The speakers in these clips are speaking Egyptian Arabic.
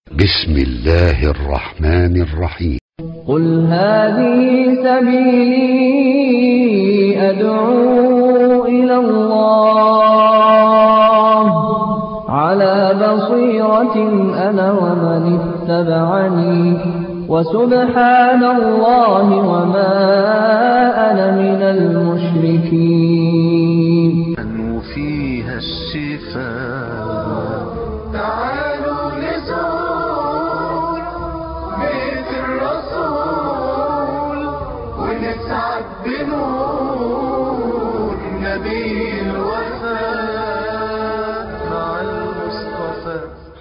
بسم الله الرحمن الرحيم قل هذه سبيلي أدعو إلى الله على بصيرة أنا ومن اتبعني وسبحان الله وما أنا من المشركين وفيها الشفاء تعالوا نزور بيت الرسول ونسعد بنور نبي الوفاء مع المصطفى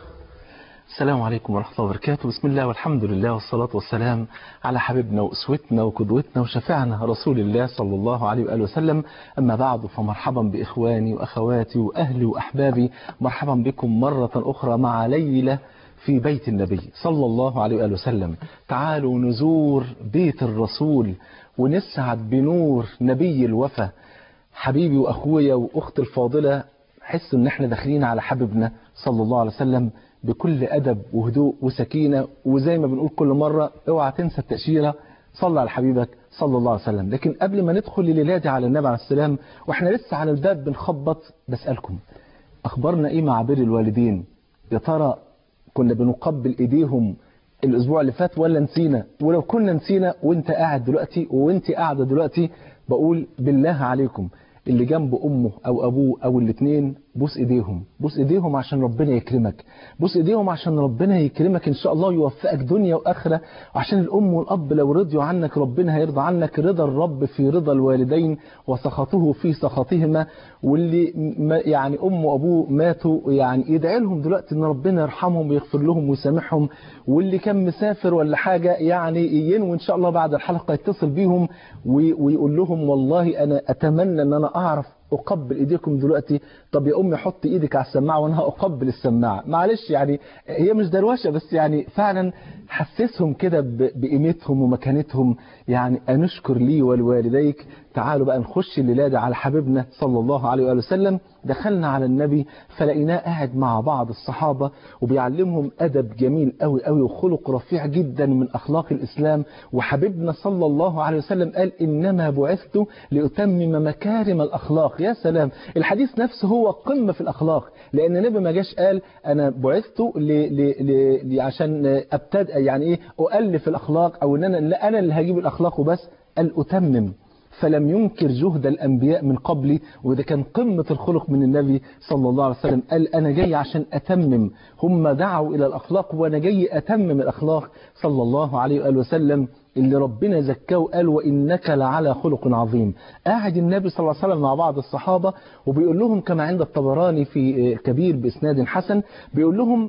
السلام عليكم ورحمة الله وبركاته بسم الله والحمد لله والصلاة والسلام على حبيبنا وأسوتنا وقدوتنا وشفيعنا رسول الله صلى الله عليه وآله وسلم أما بعد فمرحبا بإخواني وأخواتي وأهلي وأحبابي مرحبا بكم مرة أخرى مع ليلة في بيت النبي صلى الله عليه وآله وسلم تعالوا نزور بيت الرسول ونسعد بنور نبي الوفا حبيبي وأخويا وأختي الفاضلة حس ان احنا داخلين على حبيبنا صلى الله عليه وسلم بكل أدب وهدوء وسكينة وزي ما بنقول كل مرة اوعى تنسى التأشيرة صلى على حبيبك صلى الله عليه وسلم لكن قبل ما ندخل الليلة دي على النبي عليه السلام واحنا لسه على الباب بنخبط بسألكم أخبارنا إيه مع بر الوالدين يا ترى كنا بنقبل إيديهم الأسبوع اللي فات ولا نسينا ولو كنا نسينا وانت قاعد دلوقتي وانت قاعدة دلوقتي بقول بالله عليكم اللي جنب امه او ابوه او الاثنين بوس ايديهم بوس ايديهم عشان ربنا يكرمك بوس ايديهم عشان ربنا يكرمك ان شاء الله يوفقك دنيا واخره وعشان الام والاب لو رضيوا عنك ربنا هيرضى عنك رضا الرب في رضا الوالدين وسخطه في سخطهما واللي ما يعني امه وابوه ماتوا يعني يدعي لهم دلوقتي ان ربنا يرحمهم ويغفر لهم ويسامحهم واللي كان مسافر ولا حاجه يعني ينوي ان شاء الله بعد الحلقه يتصل بيهم وي- ويقول لهم والله انا اتمنى ان انا اعرف اقبل ايديكم دلوقتي طب يا امي حط ايدك على السماعه وانا هقبل السماعه معلش يعني هي مش دروشه بس يعني فعلا حسسهم كده ب- بقيمتهم ومكانتهم يعني انشكر لي ولوالديك تعالوا بقى نخش الليله دي على حبيبنا صلى الله عليه واله وسلم دخلنا على النبي فلقيناه قاعد مع بعض الصحابه وبيعلمهم ادب جميل قوي قوي وخلق رفيع جدا من اخلاق الاسلام وحبيبنا صلى الله عليه وسلم قال انما بعثت لاتمم مكارم الاخلاق يا سلام الحديث نفسه هو قمه في الاخلاق لان النبي ما جاش قال انا بعثت ل... ل... ل... ل... عشان ابتدأ يعني ايه اؤلف الاخلاق او ان انا لا انا اللي هجيب الاخلاق وبس قال اتمم فلم ينكر جهد الأنبياء من قبلي وده كان قمة الخلق من النبي صلى الله عليه وسلم قال أنا جاي عشان أتمم هم دعوا إلى الأخلاق وأنا جاي أتمم الأخلاق صلى الله عليه وآله وسلم اللي ربنا زكاه وقال وإنك لعلى خلق عظيم قاعد النبي صلى الله عليه وسلم مع بعض الصحابة وبيقول لهم كما عند الطبراني في كبير بإسناد حسن بيقول لهم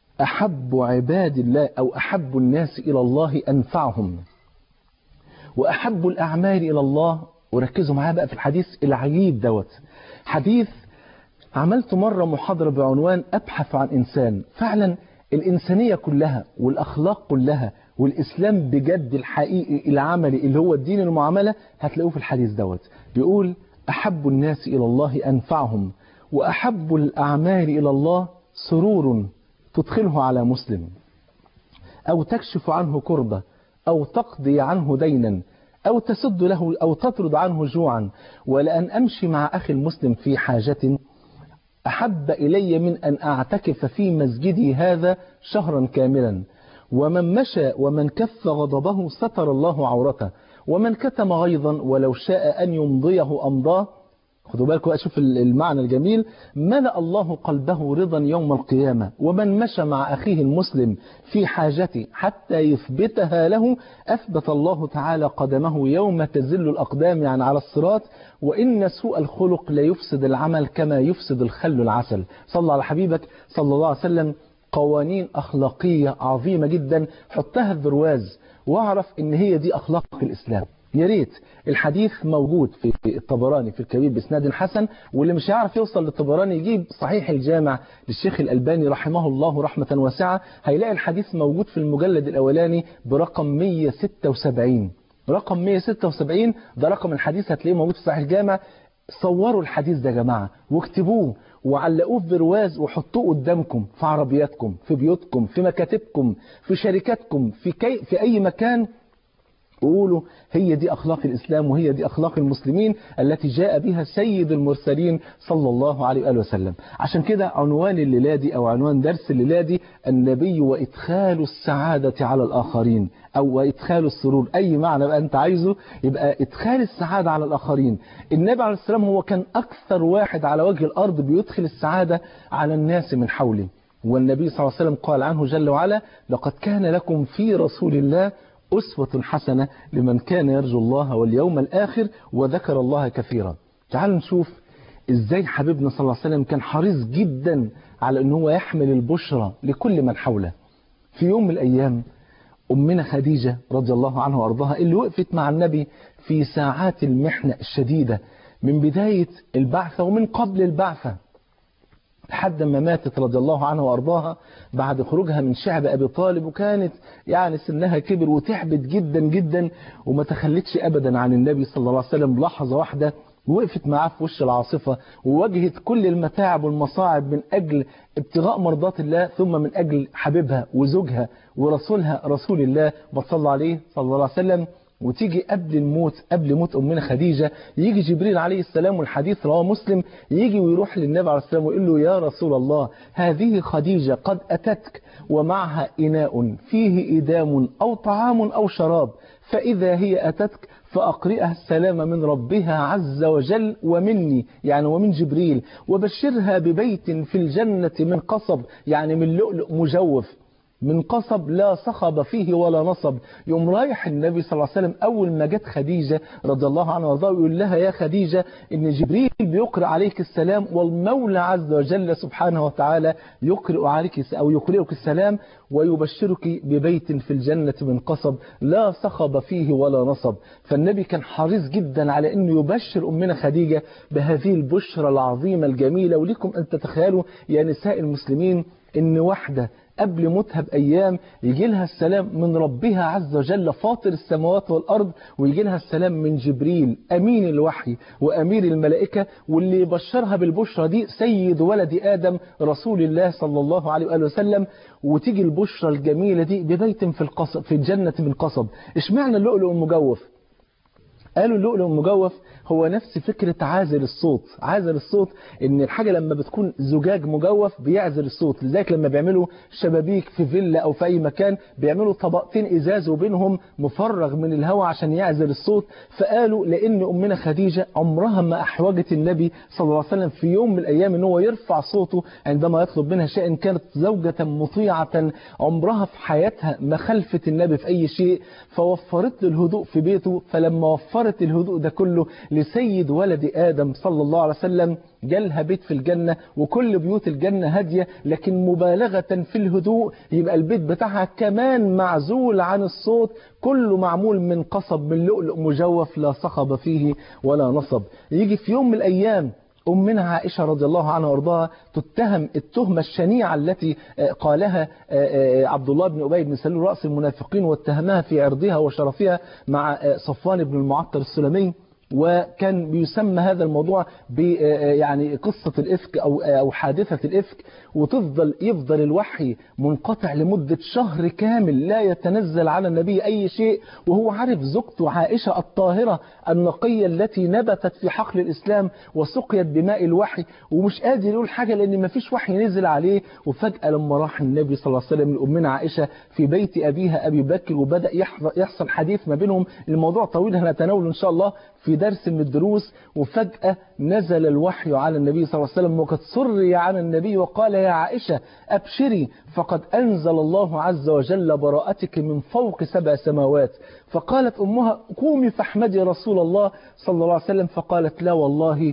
أحب عباد الله أو أحب الناس إلى الله أنفعهم وأحب الأعمال إلى الله وركزوا معايا بقى في الحديث العجيب دوت حديث عملت مرة محاضرة بعنوان أبحث عن إنسان فعلا الإنسانية كلها والأخلاق كلها والإسلام بجد الحقيقي العملي اللي هو الدين المعاملة هتلاقوه في الحديث دوت بيقول أحب الناس إلى الله أنفعهم وأحب الأعمال إلى الله سرور تدخله على مسلم أو تكشف عنه كربة أو تقضي عنه دينا أو تسد له أو تطرد عنه جوعا ولأن أمشي مع أخي المسلم في حاجة أحب إلي من أن أعتكف في مسجدي هذا شهرا كاملا ومن مشى ومن كف غضبه ستر الله عورته ومن كتم غيظا ولو شاء أن يمضيه أمضاه خدوا بالكم بقى شوف المعنى الجميل ملأ الله قلبه رضا يوم القيامة ومن مشى مع أخيه المسلم في حاجته حتى يثبتها له أثبت الله تعالى قدمه يوم تزل الأقدام يعني على الصراط وإن سوء الخلق لا يفسد العمل كما يفسد الخل العسل صلى على حبيبك صلى الله عليه وسلم قوانين أخلاقية عظيمة جدا حطها البرواز واعرف ان هي دي أخلاق الإسلام يا ريت الحديث موجود في الطبراني في الكبير باسناد حسن واللي مش هيعرف يوصل للطبراني يجيب صحيح الجامع للشيخ الألباني رحمه الله رحمة واسعة هيلاقي الحديث موجود في المجلد الأولاني برقم 176 رقم 176 ده رقم الحديث هتلاقيه موجود في صحيح الجامع صوروا الحديث ده يا جماعة واكتبوه وعلقوه في برواز وحطوه قدامكم في عربياتكم في بيوتكم في مكاتبكم في شركاتكم في, كي في أي مكان وقولوا هي دي أخلاق الإسلام وهي دي أخلاق المسلمين التي جاء بها سيد المرسلين صلى الله عليه وآله وسلم عشان كده عنوان الليلة دي أو عنوان درس الليلة دي النبي وإدخال السعادة على الآخرين أو وإدخال السرور أي معنى بقى أنت عايزه يبقى إدخال السعادة على الآخرين النبي عليه السلام هو كان أكثر واحد على وجه الأرض بيدخل السعادة على الناس من حوله والنبي صلى الله عليه وسلم قال عنه جل وعلا لقد كان لكم في رسول الله أسوة حسنة لمن كان يرجو الله واليوم الآخر وذكر الله كثيرا تعالوا نشوف إزاي حبيبنا صلى الله عليه وسلم كان حريص جدا على أنه هو يحمل البشرى لكل من حوله في يوم من الأيام أمنا خديجة رضي الله عنها وأرضاها اللي وقفت مع النبي في ساعات المحنة الشديدة من بداية البعثة ومن قبل البعثة لحد ما ماتت رضي الله عنها وارضاها بعد خروجها من شعب ابي طالب وكانت يعني سنها كبر وتعبت جدا جدا وما تخلتش ابدا عن النبي صلى الله عليه وسلم لحظه واحده وقفت معاه في وش العاصفة وواجهت كل المتاعب والمصاعب من أجل ابتغاء مرضات الله ثم من أجل حبيبها وزوجها ورسولها رسول الله صلى عليه صلى الله عليه وسلم وتيجي قبل الموت قبل موت أمنا خديجة يجي جبريل عليه السلام والحديث رواه مسلم يجي ويروح للنبي عليه السلام ويقول له يا رسول الله هذه خديجة قد أتتك ومعها إناء فيه إدام أو طعام أو شراب فإذا هي أتتك فأقرئها السلام من ربها عز وجل ومني يعني ومن جبريل وبشرها ببيت في الجنة من قصب يعني من لؤلؤ مجوف من قصب لا صخب فيه ولا نصب يوم رايح النبي صلى الله عليه وسلم أول ما جت خديجة رضي الله عنها وارضاها يقول لها يا خديجة إن جبريل بيقرأ عليك السلام والمولى عز وجل سبحانه وتعالى يقرأ عليك أو يقرئك السلام ويبشرك ببيت في الجنة من قصب لا صخب فيه ولا نصب فالنبي كان حريص جدا على أنه يبشر أمنا خديجة بهذه البشرى العظيمة الجميلة ولكم أن تتخيلوا يا نساء المسلمين إن واحدة قبل موتها بأيام يجي لها السلام من ربها عز وجل فاطر السماوات والأرض ويجي لها السلام من جبريل أمين الوحي وأمير الملائكة واللي يبشرها بالبشرى دي سيد ولد آدم رسول الله صلى الله عليه وآله وسلم وتيجي البشرى الجميلة دي ببيت في القصب في الجنة من قصب اشمعنى اللؤلؤ المجوف قالوا اللؤلؤ المجوف هو نفس فكرة عازل الصوت عازل الصوت ان الحاجة لما بتكون زجاج مجوف بيعزل الصوت لذلك لما بيعملوا شبابيك في فيلا او في اي مكان بيعملوا طبقتين ازاز وبينهم مفرغ من الهواء عشان يعزل الصوت فقالوا لان امنا خديجة عمرها ما احوجت النبي صلى الله عليه وسلم في يوم من الايام ان هو يرفع صوته عندما يطلب منها شيء كانت زوجة مطيعة عمرها في حياتها ما خلفت النبي في اي شيء فوفرت له الهدوء في بيته فلما وفرت الهدوء ده كله لسيد ولد آدم صلى الله عليه وسلم جالها بيت في الجنة وكل بيوت الجنة هادية لكن مبالغة في الهدوء يبقى البيت بتاعها كمان معزول عن الصوت كله معمول من قصب من لؤلؤ مجوف لا صخب فيه ولا نصب يجي في يوم من الأيام أمنا عائشة رضي الله عنها وارضاها تتهم التهمة الشنيعة التي قالها عبد الله بن أبي بن سلول رأس المنافقين واتهمها في عرضها وشرفها مع صفوان بن المعطر السلمي وكان بيسمى هذا الموضوع ب يعني قصة الإفك أو أو حادثة الإفك وتفضل يفضل الوحي منقطع لمدة شهر كامل لا يتنزل على النبي أي شيء وهو عارف زوجته عائشة الطاهرة النقية التي نبتت في حقل الإسلام وسقيت بماء الوحي ومش قادر يقول حاجة لأن ما فيش وحي نزل عليه وفجأة لما راح النبي صلى الله عليه وسلم لأمنا عائشة في بيت أبيها أبي بكر وبدأ يحصل حديث ما بينهم الموضوع طويل هنتناوله إن شاء الله في درس من الدروس وفجأة نزل الوحي على النبي صلى الله عليه وسلم وقد سري على النبي وقال يا عائشة أبشري فقد أنزل الله عز وجل براءتك من فوق سبع سماوات فقالت أمها قومي فاحمدي رسول الله صلى الله عليه وسلم فقالت لا والله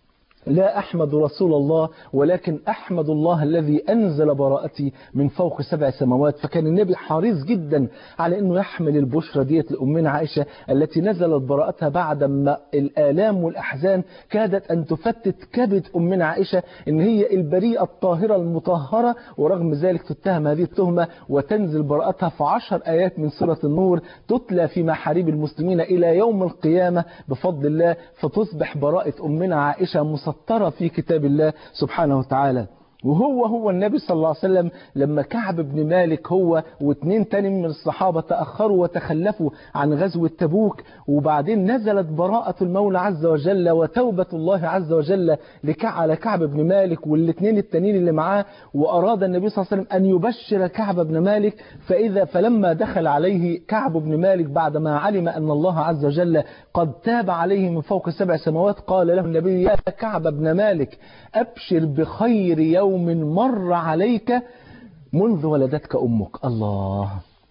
لا أحمد رسول الله ولكن أحمد الله الذي أنزل براءتي من فوق سبع سماوات فكان النبي حريص جدا على أنه يحمل البشرى ديت لأمنا عائشة التي نزلت براءتها بعد ما الآلام والأحزان كادت أن تفتت كبد أمنا عائشة أن هي البريئة الطاهرة المطهرة ورغم ذلك تتهم هذه التهمة وتنزل براءتها في عشر آيات من سورة النور تتلى في محاريب المسلمين إلى يوم القيامة بفضل الله فتصبح براءة أمنا عائشة مصطفى مسطرة في كتاب الله سبحانه وتعالى وهو هو النبي صلى الله عليه وسلم لما كعب بن مالك هو واثنين تاني من الصحابة تأخروا وتخلفوا عن غزوة تبوك وبعدين نزلت براءة المولى عز وجل وتوبة الله عز وجل على كعب بن مالك والاثنين التانيين اللي معاه وأراد النبي صلى الله عليه وسلم أن يبشر كعب بن مالك فإذا فلما دخل عليه كعب بن مالك بعدما علم أن الله عز وجل قد تاب عليه من فوق سبع سماوات قال له النبي يا كعب بن مالك أبشر بخير يوم مر عليك منذ ولدتك أمك الله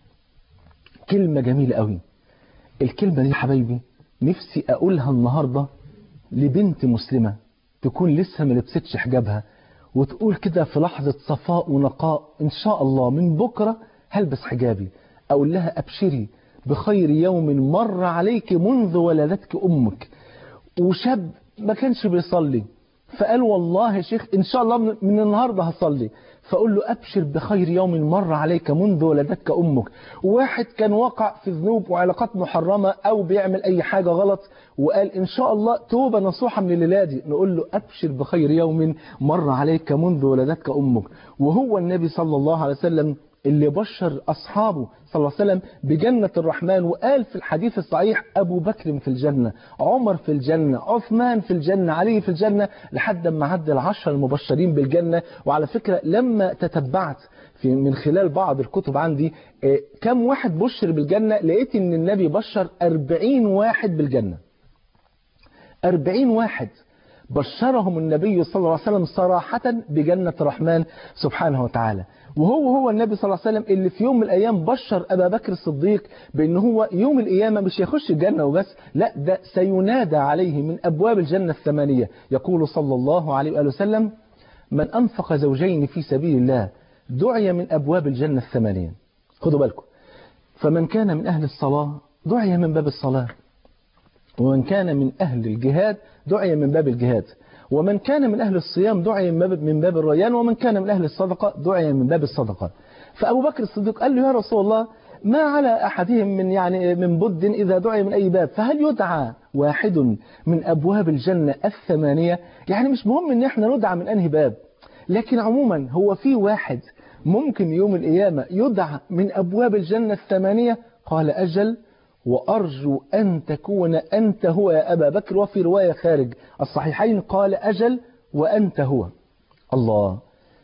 كلمة جميلة قوي الكلمة دي يا حبايبي نفسي أقولها النهاردة لبنت مسلمة تكون لسه ما لبستش حجابها وتقول كده في لحظة صفاء ونقاء إن شاء الله من بكرة هلبس حجابي أقول لها أبشري بخير يوم مر عليك منذ ولدتك أمك وشاب ما كانش بيصلي فقال والله يا شيخ إن شاء الله من النهاردة هصلي فأقول له أبشر بخير يوم مر عليك منذ ولدتك أمك واحد كان واقع في ذنوب وعلاقات محرمة أو بيعمل أي حاجة غلط وقال إن شاء الله توبة نصوحة من الليلة دي نقول له أبشر بخير يوم مر عليك منذ ولدتك أمك وهو النبي صلى الله عليه وسلم اللي بشر أصحابه صلى الله عليه وسلم بجنة الرحمن وقال في الحديث الصحيح أبو بكر في الجنة عمر في الجنة عثمان في الجنة علي في الجنة لحد ما عد العشر المبشرين بالجنة وعلى فكرة لما تتبعت في من خلال بعض الكتب عندي كم واحد بشر بالجنة لقيت ان النبي بشر أربعين واحد بالجنة أربعين واحد بشرهم النبي صلى الله عليه وسلم صراحة بجنة الرحمن سبحانه وتعالى وهو هو النبي صلى الله عليه وسلم اللي في يوم من الأيام بشر أبا بكر الصديق بأن هو يوم القيامة مش يخش الجنة وبس لا ده سينادى عليه من أبواب الجنة الثمانية يقول صلى الله عليه وآله وسلم من أنفق زوجين في سبيل الله دعي من أبواب الجنة الثمانية خدوا بالكم فمن كان من أهل الصلاة دعي من باب الصلاة ومن كان من أهل الجهاد دعي من باب الجهاد ومن كان من أهل الصيام دعي من باب الريان ومن كان من أهل الصدقة دعي من باب الصدقة فأبو بكر الصديق قال له يا رسول الله ما على أحدهم من يعني من بد إذا دعي من أي باب فهل يدعى واحد من أبواب الجنة الثمانية يعني مش مهم إن احنا ندعى من أنهي باب لكن عموما هو في واحد ممكن يوم القيامة يدعى من أبواب الجنة الثمانية قال أجل وأرجو أن تكون أنت هو يا أبا بكر وفي رواية خارج الصحيحين قال أجل وأنت هو الله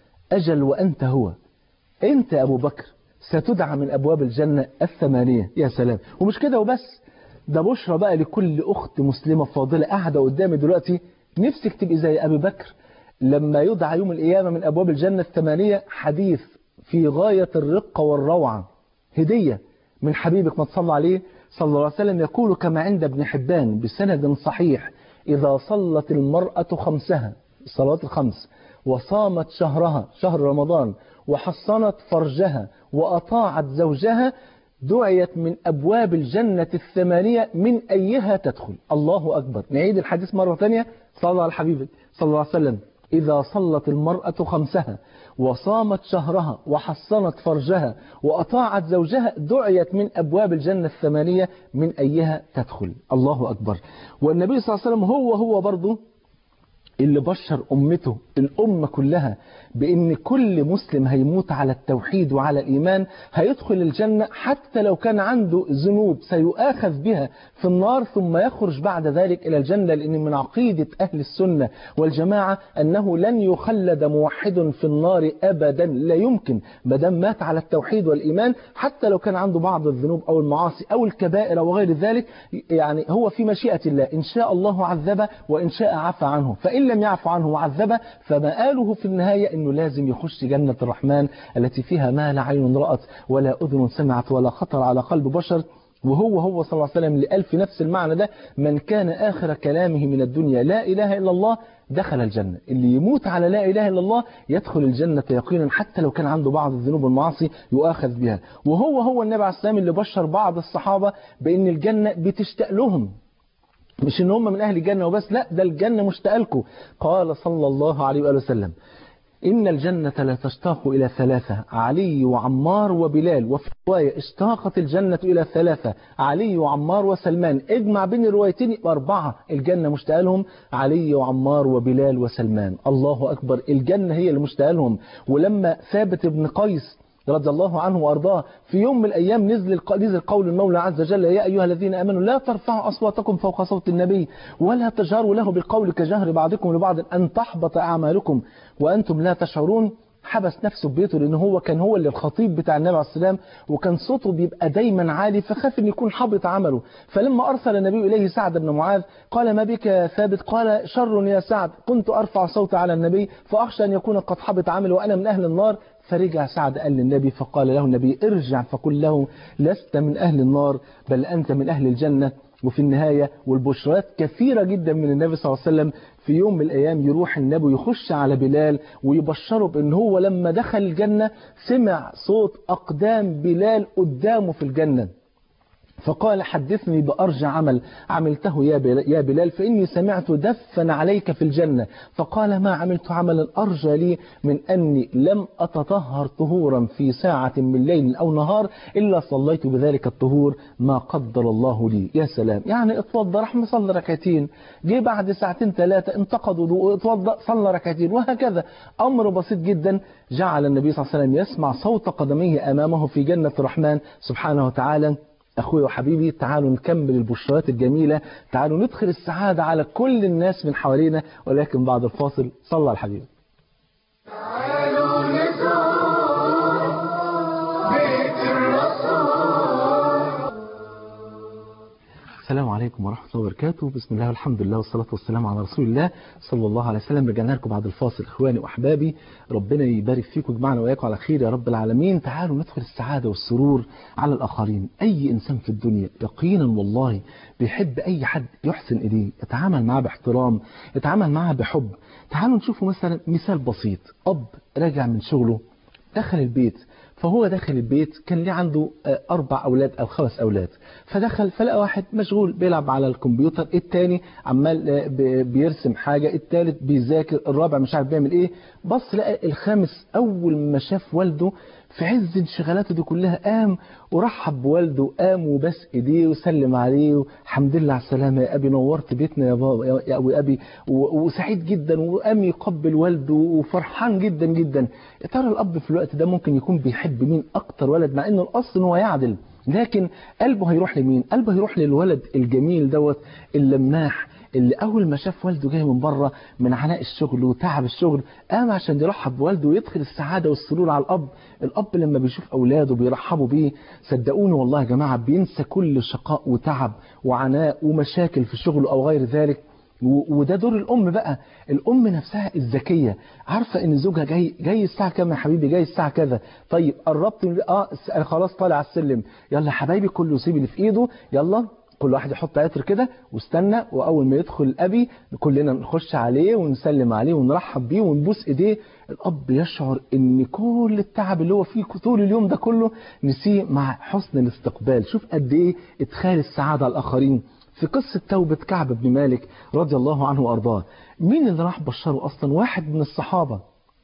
أجل وأنت هو أنت أبو بكر ستدعى من أبواب الجنة الثمانية يا سلام ومش كده وبس ده بشرى بقى لكل أخت مسلمة فاضلة قاعدة قدامي دلوقتي نفسك تبقي زي أبي بكر لما يدعى يوم القيامة من أبواب الجنة الثمانية حديث في غاية الرقة والروعة هدية من حبيبك ما تصلى عليه صلى الله عليه وسلم يقول كما عند ابن حبان بسند صحيح إذا صلت المرأة خمسها الصلوات الخمس وصامت شهرها شهر رمضان وحصنت فرجها وأطاعت زوجها دعيت من أبواب الجنة الثمانية من أيها تدخل الله أكبر نعيد الحديث مرة ثانية صلى الله على الحبيب صلى الله عليه وسلم إذا صلت المرأة خمسها وصامت شهرها وحصنت فرجها وأطاعت زوجها دعيت من أبواب الجنة الثمانية من أيها تدخل الله أكبر والنبي صلى الله عليه وسلم هو هو برضه اللي بشر أمته الأمة كلها بأن كل مسلم هيموت على التوحيد وعلى الإيمان هيدخل الجنة حتى لو كان عنده ذنوب سيؤاخذ بها في النار ثم يخرج بعد ذلك إلى الجنة لأن من عقيدة أهل السنة والجماعة أنه لن يخلد موحد في النار أبدا لا يمكن مدام مات على التوحيد والإيمان حتى لو كان عنده بعض الذنوب أو المعاصي أو الكبائر وغير ذلك يعني هو في مشيئة الله إن شاء الله عذبه وإن شاء عفى عنه فإن لم يعفو عنه وعذبه فمآله في النهاية أنه لازم يخش جنة الرحمن التي فيها ما لا عين رأت ولا أذن سمعت ولا خطر على قلب بشر وهو هو صلى الله عليه وسلم اللي قال في نفس المعنى ده من كان آخر كلامه من الدنيا لا إله إلا الله دخل الجنة اللي يموت على لا إله إلا الله يدخل الجنة يقينا حتى لو كان عنده بعض الذنوب والمعاصي يؤاخذ بها وهو هو النبي عليه السلام اللي بشر بعض الصحابة بأن الجنة بتشتاق لهم مش ان هم من اهل الجنه وبس لا ده الجنه مشتاقه لكم قال صلى الله عليه واله وسلم إن الجنة لا تشتاق إلى ثلاثة علي وعمار وبلال وفي رواية اشتاقت الجنة إلى ثلاثة علي وعمار وسلمان اجمع بين الروايتين يبقى أربعة الجنة مشتاقة لهم علي وعمار وبلال وسلمان الله أكبر الجنة هي اللي مشتاقة لهم ولما ثابت بن قيس رضي الله عنه وأرضاه في يوم من الأيام نزل نزل قول المولى عز وجل يا أيها الذين آمنوا لا ترفعوا أصواتكم فوق صوت النبي ولا تجهروا له بالقول كجهر بعضكم لبعض أن تحبط أعمالكم وأنتم لا تشعرون حبس نفسه في بيته لأن هو كان هو اللي الخطيب بتاع النبي عليه السلام وكان صوته بيبقى دايما عالي فخاف أن يكون حبط عمله فلما أرسل النبي إليه سعد بن معاذ قال ما بك يا ثابت قال شر يا سعد كنت أرفع صوتي على النبي فأخشى أن يكون قد حبط عمله وأنا من أهل النار فرجع سعد قال للنبي فقال له النبي ارجع فقل له لست من أهل النار بل أنت من أهل الجنة وفي النهاية والبشرات كثيرة جدا من النبي صلى الله عليه وسلم في يوم من الأيام يروح النبي يخش على بلال ويبشره بأن هو لما دخل الجنة سمع صوت أقدام بلال قدامه في الجنة فقال حدثني بأرجى عمل عملته يا بلال, يا بلال فإني سمعت دفا عليك في الجنة فقال ما عملت عملا أرجى لي من أني لم أتطهر طهورا في ساعة من ليل أو نهار إلا صليت بذلك الطهور ما قدر الله لي يا سلام يعني اتوضى رحمة صلى ركعتين جه بعد ساعتين ثلاثة انتقد وضوء اتوضى صلى ركعتين وهكذا أمر بسيط جدا جعل النبي صلى الله عليه وسلم يسمع صوت قدميه أمامه في جنة الرحمن سبحانه وتعالى أخوي وحبيبي تعالوا نكمل البشرات الجميلة تعالوا ندخل السعادة على كل الناس من حوالينا ولكن بعد الفاصل صلى على الحبيب تعالوا نزور بيت الرسول السلام عليكم ورحمة الله وبركاته بسم الله والحمد لله والصلاة والسلام على رسول الله صلى الله عليه وسلم رجعنا لكم بعد الفاصل إخواني وأحبابي ربنا يبارك فيكم ويجمعنا وإياكم على خير يا رب العالمين تعالوا ندخل السعادة والسرور على الآخرين أي إنسان في الدنيا يقينا والله بيحب أي حد يحسن إليه يتعامل معاه باحترام يتعامل معاه بحب تعالوا نشوفوا مثلا مثال بسيط أب راجع من شغله دخل البيت فهو داخل البيت كان ليه عنده آه، أربع أولاد أو خمس أولاد فدخل فلقى واحد مشغول بيلعب على الكمبيوتر التاني عمال آه، ب- بيرسم حاجة التالت بيذاكر الرابع مش عارف بيعمل إيه بص لقى الخامس أول ما شاف والده في عز انشغالاته دي كلها قام ورحب بوالده قام وبس ايديه وسلم عليه والحمد لله على السلامه يا ابي نورت بيتنا يا بابا يا يا ابو ابي و- وسعيد جدا وقام يقبل والده وفرحان جدا جدا يا ترى الاب في الوقت ده ممكن يكون بيحب مين اكتر ولد مع انه الاصل ان هو يعدل لكن قلبه هيروح لمين قلبه هيروح للولد الجميل دوت اللماح اللي اول ما شاف والده جاي من بره من عناء الشغل وتعب الشغل قام عشان يرحب بوالده ويدخل السعاده والسرور على الاب الاب لما بيشوف اولاده بيرحبوا بيه صدقوني والله يا جماعه بينسى كل شقاء وتعب وعناء ومشاكل في شغله او غير ذلك و- وده دور الام بقى الام نفسها الذكيه عارفه ان زوجها جاي جاي الساعه كام يا حبيبي جاي الساعه كذا طيب قربت من- اه الس- خلاص طالع على السلم يلا يا حبايبي كله يسيب اللي في ايده يلا كل واحد يحط عطر كده واستنى واول ما يدخل ابي كلنا نخش عليه ونسلم عليه ونرحب بيه ونبوس ايديه الاب يشعر ان كل التعب اللي هو فيه طول اليوم ده كله نسيه مع حسن الاستقبال شوف قد ايه ادخال السعاده على الاخرين في قصة توبة كعب بن مالك رضي الله عنه وأرضاه مين اللي راح بشره أصلا واحد من الصحابة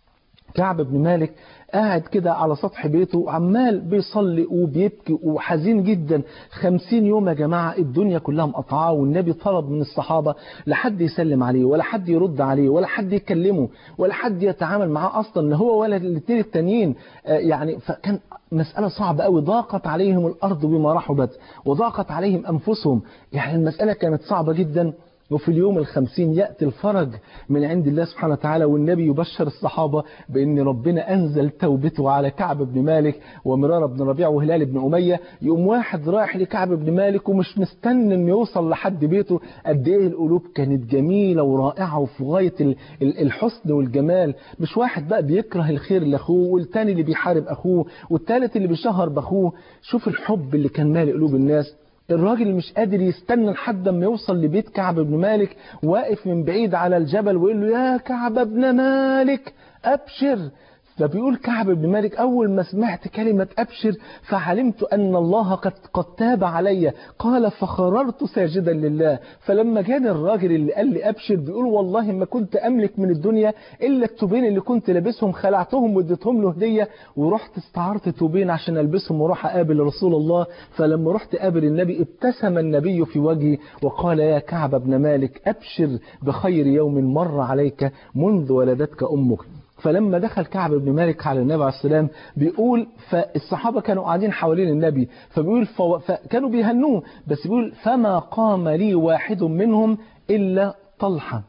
كعب بن مالك قاعد كده على سطح بيته عمال بيصلي وبيبكي وحزين جدا خمسين يوم يا جماعة الدنيا كلها مقطعاه والنبي طلب من الصحابة لا حد يسلم عليه ولا حد يرد عليه ولا حد يكلمه ولا حد يتعامل معاه أصلا لا هو ولا الاثنين التانيين آه، يعني فكان مسألة صعبة قوي ضاقت عليهم الأرض بما رحبت وضاقت عليهم أنفسهم يعني المسألة كانت صعبة جدا وفي اليوم الخمسين يأتي الفرج من عند الله سبحانه وتعالى والنبي يبشر الصحابة بأن ربنا أنزل توبته على كعب بن مالك ومرارة بن ربيع وهلال بن أمية يقوم واحد رايح لكعب بن مالك ومش مستني انه يوصل لحد بيته قد ايه القلوب كانت جميلة ورائعة وفي غاية ال- ال- الحسن والجمال مش واحد بقى بيكره الخير لأخوه والتاني اللي بيحارب أخوه والتالت اللي بيشهر بأخوه شوف الحب اللي كان مالي قلوب الناس الراجل اللي مش قادر يستنى لحد ما يوصل لبيت كعب بن مالك واقف من بعيد على الجبل ويقول له يا كعب بن مالك أبشر فبيقول كعب بن مالك أول ما سمعت كلمة أبشر فعلمت أن الله قد, قد تاب علي قال فخررت ساجدا لله فلما جاني الراجل اللي قال لي أبشر بيقول والله ما كنت أملك من الدنيا إلا التوبين اللي كنت لابسهم خلعتهم واديتهم له هدية ورحت استعرت توبين عشان ألبسهم وراح أقابل رسول الله فلما رحت أقابل النبي ابتسم النبي في وجهي وقال يا كعب بن مالك أبشر بخير يوم مر عليك منذ ولدتك أمك فلما دخل كعب بن مالك على النبي عليه السلام بيقول فالصحابة كانوا قاعدين حوالين النبي فبيقول فو فكانوا بيهنوه بس بيقول فما قام لي واحد منهم إلا طلحة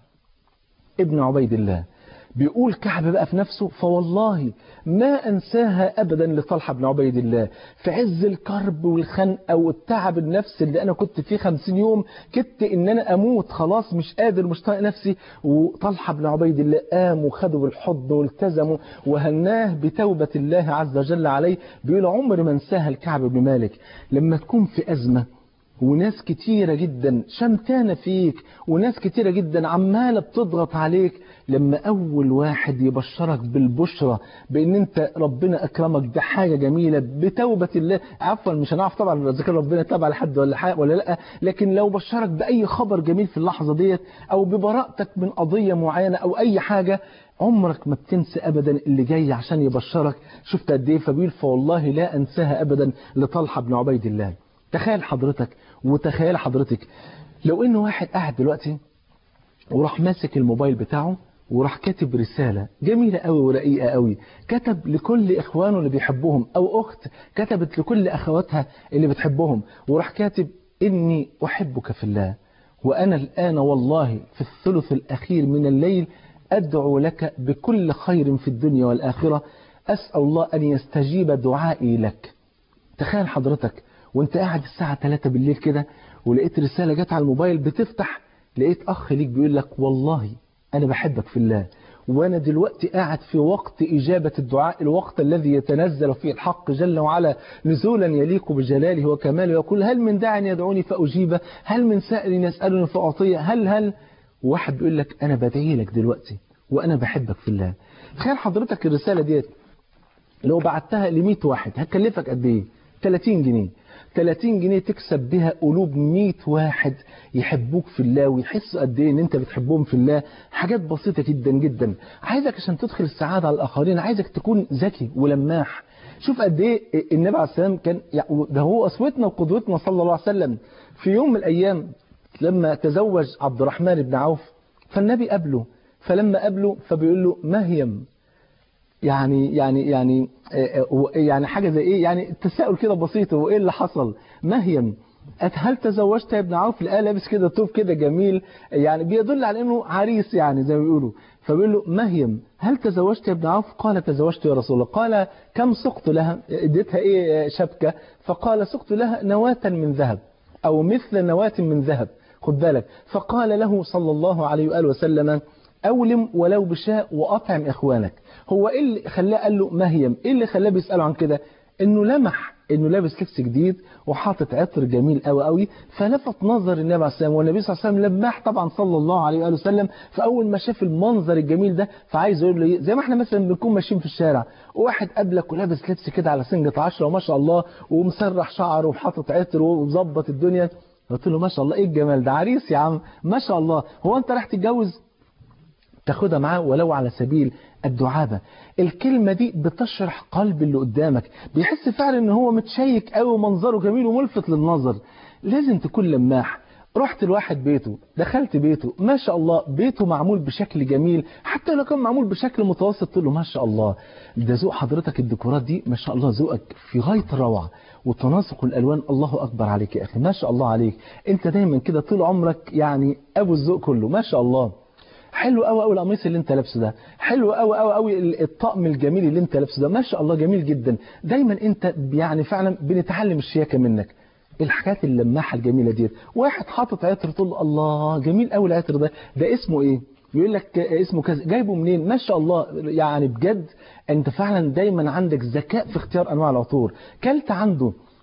ابن عبيد الله بيقول كعب بقى في نفسه فوالله ما أنساها أبدا لطلحة بن عبيد الله في عز الكرب والخنقة والتعب النفسي اللي أنا كنت فيه خمسين يوم كدت إن أنا أموت خلاص مش قادر مش طايق نفسي وطلحة بن عبيد الله قام وخده بالحضن والتزموا وهناه بتوبة الله عز وجل عليه بيقول عمر ما انساها الكعب بن مالك لما تكون في أزمة وناس كتيرة جدا شمتانة فيك وناس كتيرة جدا عمالة بتضغط عليك لما أول واحد يبشرك بالبشرة بأن أنت ربنا أكرمك بحاجة جميلة بتوبة الله عفوا مش هنعرف طبعا إذا كان ربنا تابع لحد ولا حاجة ولا لا لكن لو بشرك بأي خبر جميل في اللحظة ديت أو ببراءتك من قضية معينة أو أي حاجة عمرك ما بتنسى ابدا اللي جاي عشان يبشرك شفت قد ايه فبيقول فوالله لا انساها ابدا لطلحه بن عبيد الله تخيل حضرتك وتخيل حضرتك لو ان واحد قاعد دلوقتي وراح ماسك الموبايل بتاعه وراح كاتب رسالة جميلة قوي ورقيقة قوي كتب لكل إخوانه اللي بيحبهم أو أخت كتبت لكل أخواتها اللي بتحبهم وراح كاتب إني أحبك في الله وأنا الآن والله في الثلث الأخير من الليل أدعو لك بكل خير في الدنيا والآخرة أسأل الله أن يستجيب دعائي لك تخيل حضرتك وانت قاعد الساعة 3 بالليل كده ولقيت رسالة جت على الموبايل بتفتح لقيت أخ ليك بيقول لك والله أنا بحبك في الله وأنا دلوقتي قاعد في وقت إجابة الدعاء الوقت الذي يتنزل فيه الحق جل وعلا نزولا يليق بجلاله وكماله يقول هل من داع يدعوني فأجيبه هل من سائل يسألني فأعطيه هل هل واحد بيقول لك أنا بدعي لك دلوقتي وأنا بحبك في الله تخيل حضرتك الرسالة ديت لو بعتها ل 100 واحد هتكلفك قد إيه 30 جنيه 30 جنيه تكسب بها قلوب 100 واحد يحبوك في الله ويحسوا قد ايه ان انت بتحبهم في الله حاجات بسيطه جدا جدا عايزك عشان تدخل السعاده على الاخرين عايزك تكون ذكي ولماح شوف قد ايه النبي عليه السلام كان ده هو اسوتنا وقدوتنا صلى الله عليه وسلم في يوم من الايام لما تزوج عبد الرحمن بن عوف فالنبي قابله فلما قابله فبيقول له مهيم يعني يعني يعني يعني حاجه زي ايه يعني التساؤل كده بسيط هو ايه اللي حصل مهيم هل تزوجت يا ابن عوف لقاه لابس كده توب كده جميل يعني بيدل على انه عريس يعني زي ما بيقولوا فبيقول له مهيم هل تزوجت يا ابن عوف قال تزوجت يا رسول الله قال كم سقت لها اديتها ايه شبكه فقال سقت لها نواه من ذهب او مثل نواه من ذهب خد بالك فقال له صلى الله عليه واله وسلم أولم ولو بشاء وأطعم إخوانك هو إيه اللي خلاه قال له مهيم إيه اللي خلاه بيسأله عن كده إنه لمح إنه لابس لبس جديد وحاطط عطر جميل قوي قوي فلفت نظر النبي عليه السلام والنبي صلى الله عليه وسلم لمح طبعا صلى الله عليه وآله وسلم فأول ما شاف المنظر الجميل ده فعايز يقول له زي ما احنا مثلا بنكون ماشيين في الشارع وواحد قابلك ولابس لبس كده على سنجة عشرة وما شاء الله ومسرح شعره وحاطط عطر ومظبط الدنيا قلت له ما شاء الله ايه الجمال ده عريس يا عم ما شاء الله هو انت رايح تتجوز تاخدها معاه ولو على سبيل الدعابة الكلمة دي بتشرح قلب اللي قدامك بيحس فعلا ان هو متشيك قوي ومنظره جميل وملفت للنظر لازم تكون لماح رحت لواحد بيته دخلت بيته ما شاء الله بيته معمول بشكل جميل حتى لو كان معمول بشكل متوسط تقول له ما شاء الله ده ذوق حضرتك الديكورات دي ما شاء الله ذوقك في غاية الروعة وتناسق الالوان الله اكبر عليك يا اخي ما شاء الله عليك انت دايما كده طول عمرك يعني ابو الذوق كله ما شاء الله حلو قوي قوي القميص اللي انت لابسه ده حلو قوي قوي قوي الطقم الجميل اللي انت لابسه ده ما شاء الله جميل جدا دايما انت يعني فعلا بنتعلم الشياكه منك الحاجات اللماحه الجميله ديت واحد حاطط عطر تقول الله جميل قوي العطر ده ده اسمه ايه يقول لك اسمه كذا جايبه منين ما شاء الله يعني بجد انت فعلا دايما عندك ذكاء في اختيار انواع العطور كلت عنده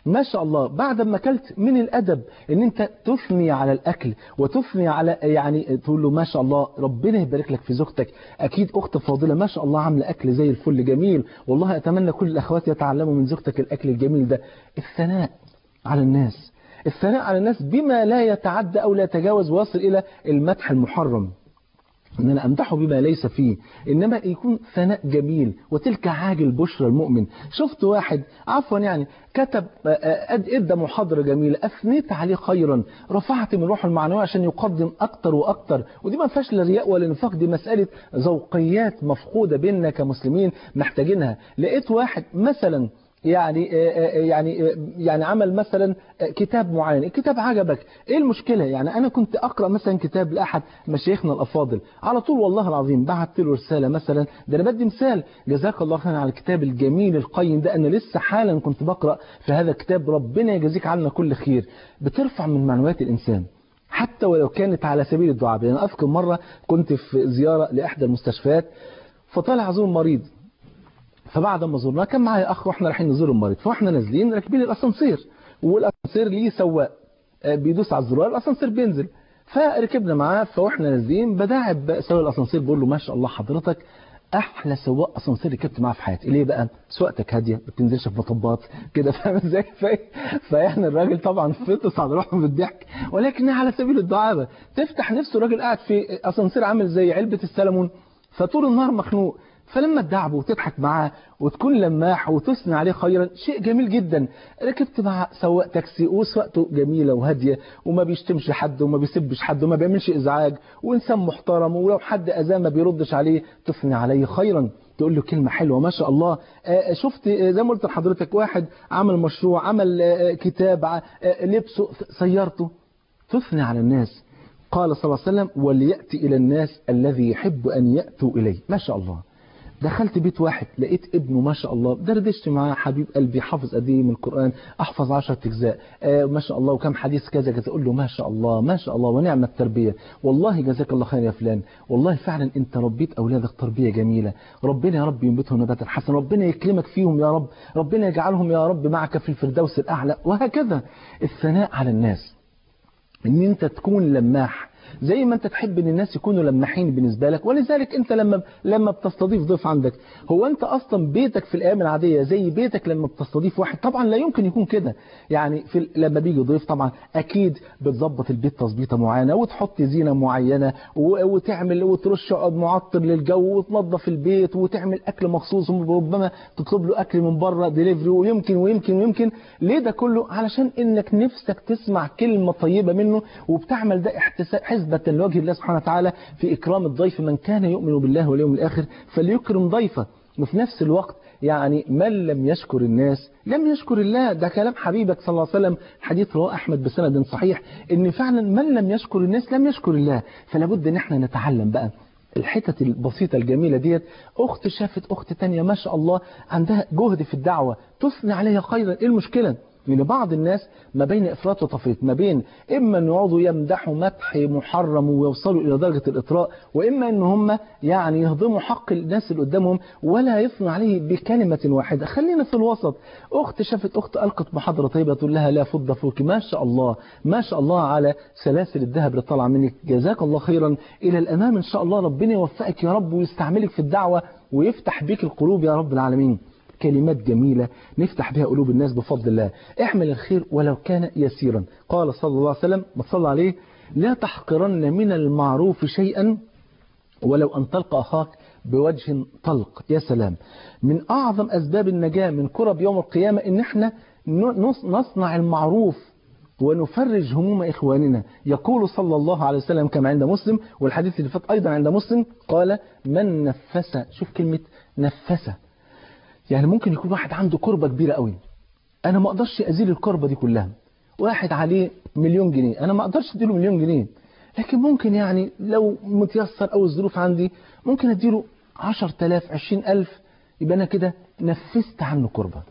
ما شاء الله بعد ما اكلت من الادب ان انت تثني على الاكل وتثني على يعني تقول له ما شاء الله ربنا يبارك لك في زوجتك اكيد اخت فاضله ما شاء الله عامله اكل زي الفل جميل والله اتمنى كل الاخوات يتعلموا من زوجتك الاكل الجميل ده الثناء على الناس الثناء على الناس بما لا يتعدى او لا يتجاوز ويصل الى المدح المحرم ان انا امدحه بما ليس فيه انما يكون ثناء جميل وتلك عاجل بشرى المؤمن شفت واحد عفوا يعني كتب ادى محاضره جميله اثنيت عليه خيرا رفعت من روحه المعنويه عشان يقدم اكتر واكتر ودي ما فيهاش لا رياء ولا نفاق دي مساله ذوقيات مفقوده بيننا كمسلمين محتاجينها لقيت واحد مثلا يعني يعني يعني عمل مثلا كتاب معين الكتاب عجبك ايه المشكله يعني انا كنت اقرا مثلا كتاب لاحد مشايخنا الافاضل على طول والله العظيم بعت له رساله مثلا ده انا بدي مثال جزاك الله خيرا على الكتاب الجميل القيم ده انا لسه حالا كنت بقرا في هذا الكتاب ربنا يجازيك عنا كل خير بترفع من معنويات الانسان حتى ولو كانت على سبيل الدعاء يعني اذكر مره كنت في زياره لاحدى المستشفيات فطالع ازور مريض فبعد ما زرناه كان معايا اخ واحنا رايحين نزور المريض فاحنا نازلين راكبين الاسانسير والاسانسير ليه سواق بيدوس على الزرار الاسانسير بينزل فركبنا معاه فاحنا نازلين بداعب سواق الاسانسير بقول له ما شاء الله حضرتك احلى سواق اسانسير ركبت معاه في حياتي ليه بقى سواقتك هاديه ما بتنزلش في مطبات كده فاهم ازاي فاحنا الراجل طبعا فطس على روحه بالضحك ولكن على سبيل الدعابه تفتح نفسه الراجل قاعد في اسانسير عامل زي علبه السلمون فطول النهار مخنوق فلما تدعبه وتضحك معاه وتكون لماح وتثني عليه خيرا شيء جميل جدا ركبت مع سواق تاكسي وسواقته جميلة وهادية وما بيشتمش حد وما بيسبش حد وما بيعملش إزعاج وإنسان محترم ولو حد أذاه ما بيردش عليه تثني عليه خيرا تقول له كلمة حلوة ما شاء الله شفت زي ما قلت لحضرتك واحد عمل مشروع عمل كتاب لبسه سيارته تثني على الناس قال صلى الله عليه وسلم وليأتي إلى الناس الذي يحب أن يأتوا إليه ما شاء الله دخلت بيت واحد لقيت ابنه ما شاء الله دردشت معاه حبيب قلبي حافظ قد ايه من القران احفظ 10 اجزاء آه ما شاء الله وكم حديث كذا كذا اقول له ما شاء الله ما شاء الله ونعم التربيه والله جزاك الله خير يا فلان والله فعلا انت ربيت اولادك تربيه جميله ربنا يا رب ينبتهم نباتا حسنا ربنا يكرمك فيهم يا رب ربنا يجعلهم يا رب معك في الفردوس الاعلى وهكذا الثناء على الناس ان انت تكون لماح زي ما انت تحب ان الناس يكونوا لماحين بالنسبه لك ولذلك انت لما لما بتستضيف ضيف عندك هو انت اصلا بيتك في الايام العاديه زي بيتك لما بتستضيف واحد طبعا لا يمكن يكون كده يعني في لما بيجي ضيف طبعا اكيد بتظبط البيت تظبيطه معينه وتحط زينه معينه وتعمل وترش معطر للجو وتنظف البيت وتعمل اكل مخصوص وربما تطلب له اكل من بره ديليفري ويمكن ويمكن ويمكن ليه ده كله علشان انك نفسك تسمع كلمه طيبه منه وبتعمل ده احتساب حسبة لوجه الله سبحانه وتعالى في إكرام الضيف من كان يؤمن بالله واليوم الآخر فليكرم ضيفه وفي نفس الوقت يعني من لم يشكر الناس لم يشكر الله ده كلام حبيبك صلى الله عليه وسلم حديث رواه أحمد بسند صحيح إن فعلا من لم يشكر الناس لم يشكر الله فلا بد إن احنا نتعلم بقى الحتت البسيطة الجميلة ديت أخت شافت أخت تانية ما شاء الله عندها جهد في الدعوة تثني عليها خيرا إيه المشكلة لأن بعض الناس ما بين إفراط وتفريط ما بين إما أن يقعدوا يمدحوا مدح محرم ويوصلوا إلى درجة الإطراء وإما أن هم يعني يهضموا حق الناس اللي قدامهم ولا يثنوا عليه بكلمة واحدة خلينا في الوسط أخت شافت أخت ألقت محاضرة طيبة تقول لها لا فضة فوق ما شاء الله ما شاء الله على سلاسل الذهب اللي طالعه منك جزاك الله خيرا إلى الأمام إن شاء الله ربنا يوفقك يا رب ويستعملك في الدعوة ويفتح بيك القلوب يا رب العالمين كلمات جميلة نفتح بها قلوب الناس بفضل الله اعمل الخير ولو كان يسيرا قال صلى الله عليه وسلم ما صلى عليه لا تحقرن من المعروف شيئا ولو أن تلقى أخاك بوجه طلق يا سلام من أعظم أسباب النجاة من كرب يوم القيامة إن احنا نصنع المعروف ونفرج هموم إخواننا يقول صلى الله عليه وسلم كما عند مسلم والحديث اللي فات أيضا عند مسلم قال من نفس شوف كلمة نفس يعني ممكن يكون واحد عنده كربة كبيرة قوي أنا ما أقدرش أزيل الكربة دي كلها واحد عليه مليون جنيه أنا ما أقدرش أديله مليون جنيه لكن ممكن يعني لو متيسر أو الظروف عندي ممكن أديله عشر تلاف عشرين ألف يبقى أنا كده نفست عنه كربة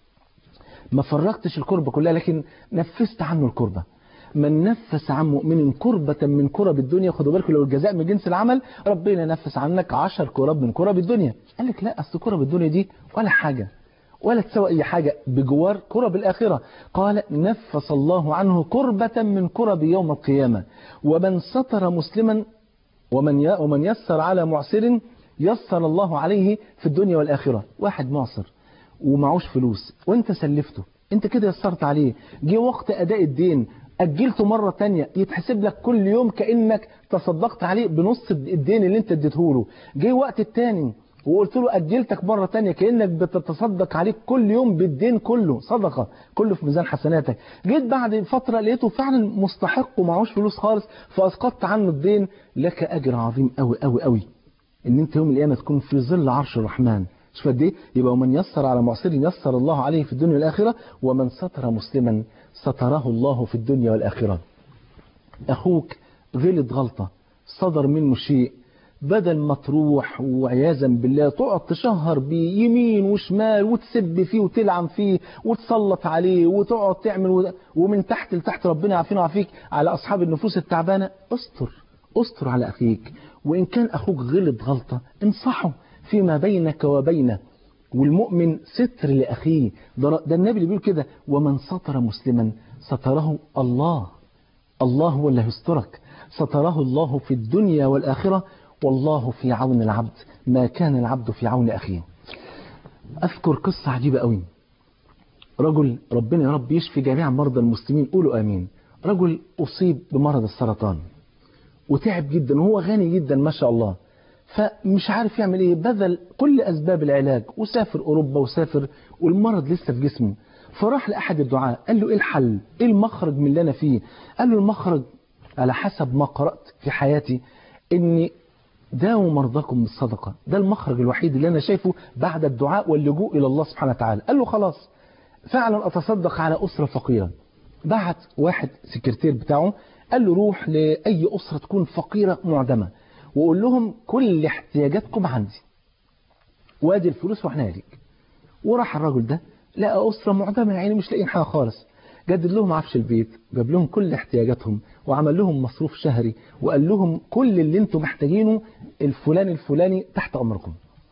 ما فرقتش الكربة كلها لكن نفست عنه الكربة من نفس عن مؤمن كربة من كرب الدنيا خدوا بالكم لو الجزاء من جنس العمل ربنا نفس عنك عشر كرب من كرب الدنيا قال لك لا أصل كرب الدنيا دي ولا حاجة ولا تسوى أي حاجة بجوار كرب الآخرة قال نفس الله عنه كربة من كرب يوم القيامة ومن ستر مسلما ومن ي- ومن يسر على معسر يسر الله عليه في الدنيا والآخرة واحد معسر ومعوش فلوس وانت سلفته انت كده يسرت عليه جه وقت أداء الدين أجلته مرة تانية يتحسب لك كل يوم كأنك تصدقت عليه بنص الدين اللي انت اديته له جه وقت التاني وقلت له أجلتك مرة تانية كأنك بتتصدق عليه كل يوم بالدين كله صدقة كله في ميزان حسناتك جيت بعد فترة لقيته فعلا مستحق ومعهوش فلوس خالص فأسقطت عنه الدين لك أجر عظيم أوي أوي أوي ان انت يوم القيامه تكون في ظل عرش الرحمن شوف قد ايه يبقى ومن يسر على معسر يسر الله عليه في الدنيا والاخره ومن ستر مسلما ستره الله في الدنيا والاخره اخوك غلط غلطه صدر منه شيء بدل ما تروح وعياذا بالله تقعد تشهر بيه يمين وشمال وتسب فيه وتلعن فيه وتسلط عليه وتقعد تعمل و- ومن تحت لتحت ربنا يعافينا ويعافيك على اصحاب النفوس التعبانه استر استر على اخيك وان كان اخوك غلط غلطه انصحه فيما بينك وبينه والمؤمن ستر لاخيه ده ده النبي اللي بيقول كده ومن ستر مسلما ستره الله الله هو اللي هيسترك ستره الله في الدنيا والآخرة والله في عون العبد ما كان العبد في عون أخيه أذكر قصة عجيبة قوي رجل ربنا يا رب يشفي جميع مرضى المسلمين قولوا آمين رجل أصيب بمرض السرطان وتعب جدا وهو غني جدا ما شاء الله فمش عارف يعمل ايه بذل كل اسباب العلاج وسافر اوروبا وسافر والمرض لسه في جسمه فراح لاحد الدعاء قال له ايه الحل ايه المخرج من اللي انا فيه قال له المخرج على حسب ما قرات في حياتي اني داووا مرضاكم بالصدقه ده المخرج الوحيد اللي انا شايفه بعد الدعاء واللجوء الى الله سبحانه وتعالى قال له خلاص فعلا اتصدق على اسره فقيره بعت واحد سكرتير بتاعه قال له روح لاي اسره تكون فقيره معدمه وقول لهم كل احتياجاتكم عندي وادي الفلوس واحنا ليك وراح الراجل ده لقى اسره معدمه يعني مش لاقيين حاجه خالص جدد لهم عفش البيت جاب لهم كل احتياجاتهم وعمل لهم مصروف شهري وقال لهم كل اللي انتم محتاجينه الفلاني الفلاني تحت امركم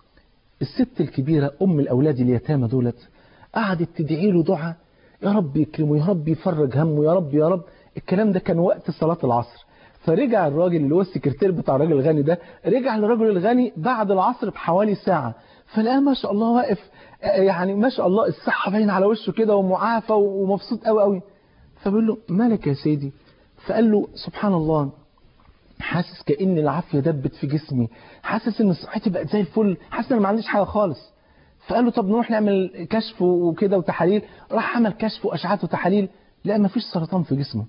الست الكبيره ام الاولاد اليتامى دولت قعدت تدعي له دعاء يا رب يكرمه يا رب يفرج همه يا رب يا رب الكلام ده كان وقت صلاه العصر فرجع الراجل اللي هو السكرتير بتاع الراجل الغني ده رجع للراجل الغني بعد العصر بحوالي ساعة فلقاه ما شاء الله واقف يعني ما شاء الله الصحة باينة على وشه كده ومعافى ومبسوط قوي قوي فبيقول له مالك يا سيدي فقال له سبحان الله حاسس كأن العافية دبت في جسمي حاسس ان صحتي بقت زي الفل حاسس ان ما عنديش حاجة خالص فقال له طب نروح نعمل كشف وكده وتحاليل راح عمل كشف واشعات وتحاليل لا ما فيش سرطان في جسمه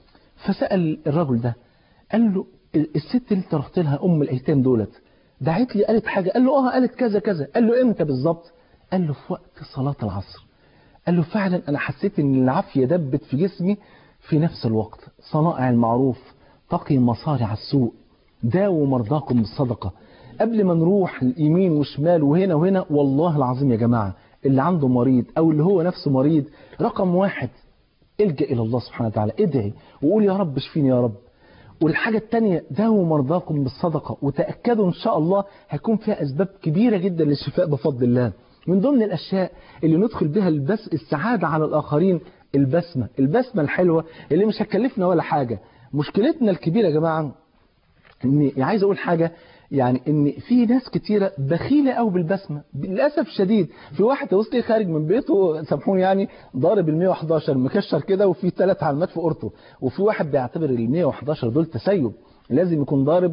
فسأل الرجل ده قال له الست اللي انت رحت لها ام الايتام دولت دعت لي قالت حاجه قال له اه قالت كذا كذا قال له امتى بالظبط قال له في وقت صلاه العصر قال له فعلا انا حسيت ان العافيه دبت في جسمي في نفس الوقت صنائع المعروف تقي مصارع السوء داووا مرضاكم بالصدقه قبل ما نروح يمين وشمال وهنا وهنا والله العظيم يا جماعه اللي عنده مريض او اللي هو نفسه مريض رقم واحد الجا الى الله سبحانه وتعالى ادعي وقول يا رب اشفيني يا رب والحاجة التانية داووا مرضاكم بالصدقة وتأكدوا إن شاء الله هيكون فيها أسباب كبيرة جدا للشفاء بفضل الله من ضمن الأشياء اللي ندخل بها البس السعادة على الآخرين البسمة البسمة الحلوة اللي مش هتكلفنا ولا حاجة مشكلتنا الكبيرة يا جماعة إني عايز أقول حاجة يعني ان في ناس كتيرة بخيلة قوي بالبسمة للأسف الشديد في واحد وسطي خارج من بيته سامحوني يعني ضارب ال 111 مكشر كده وفي ثلاث علامات في قرطه وفي واحد بيعتبر ال 111 دول تسيب لازم يكون ضارب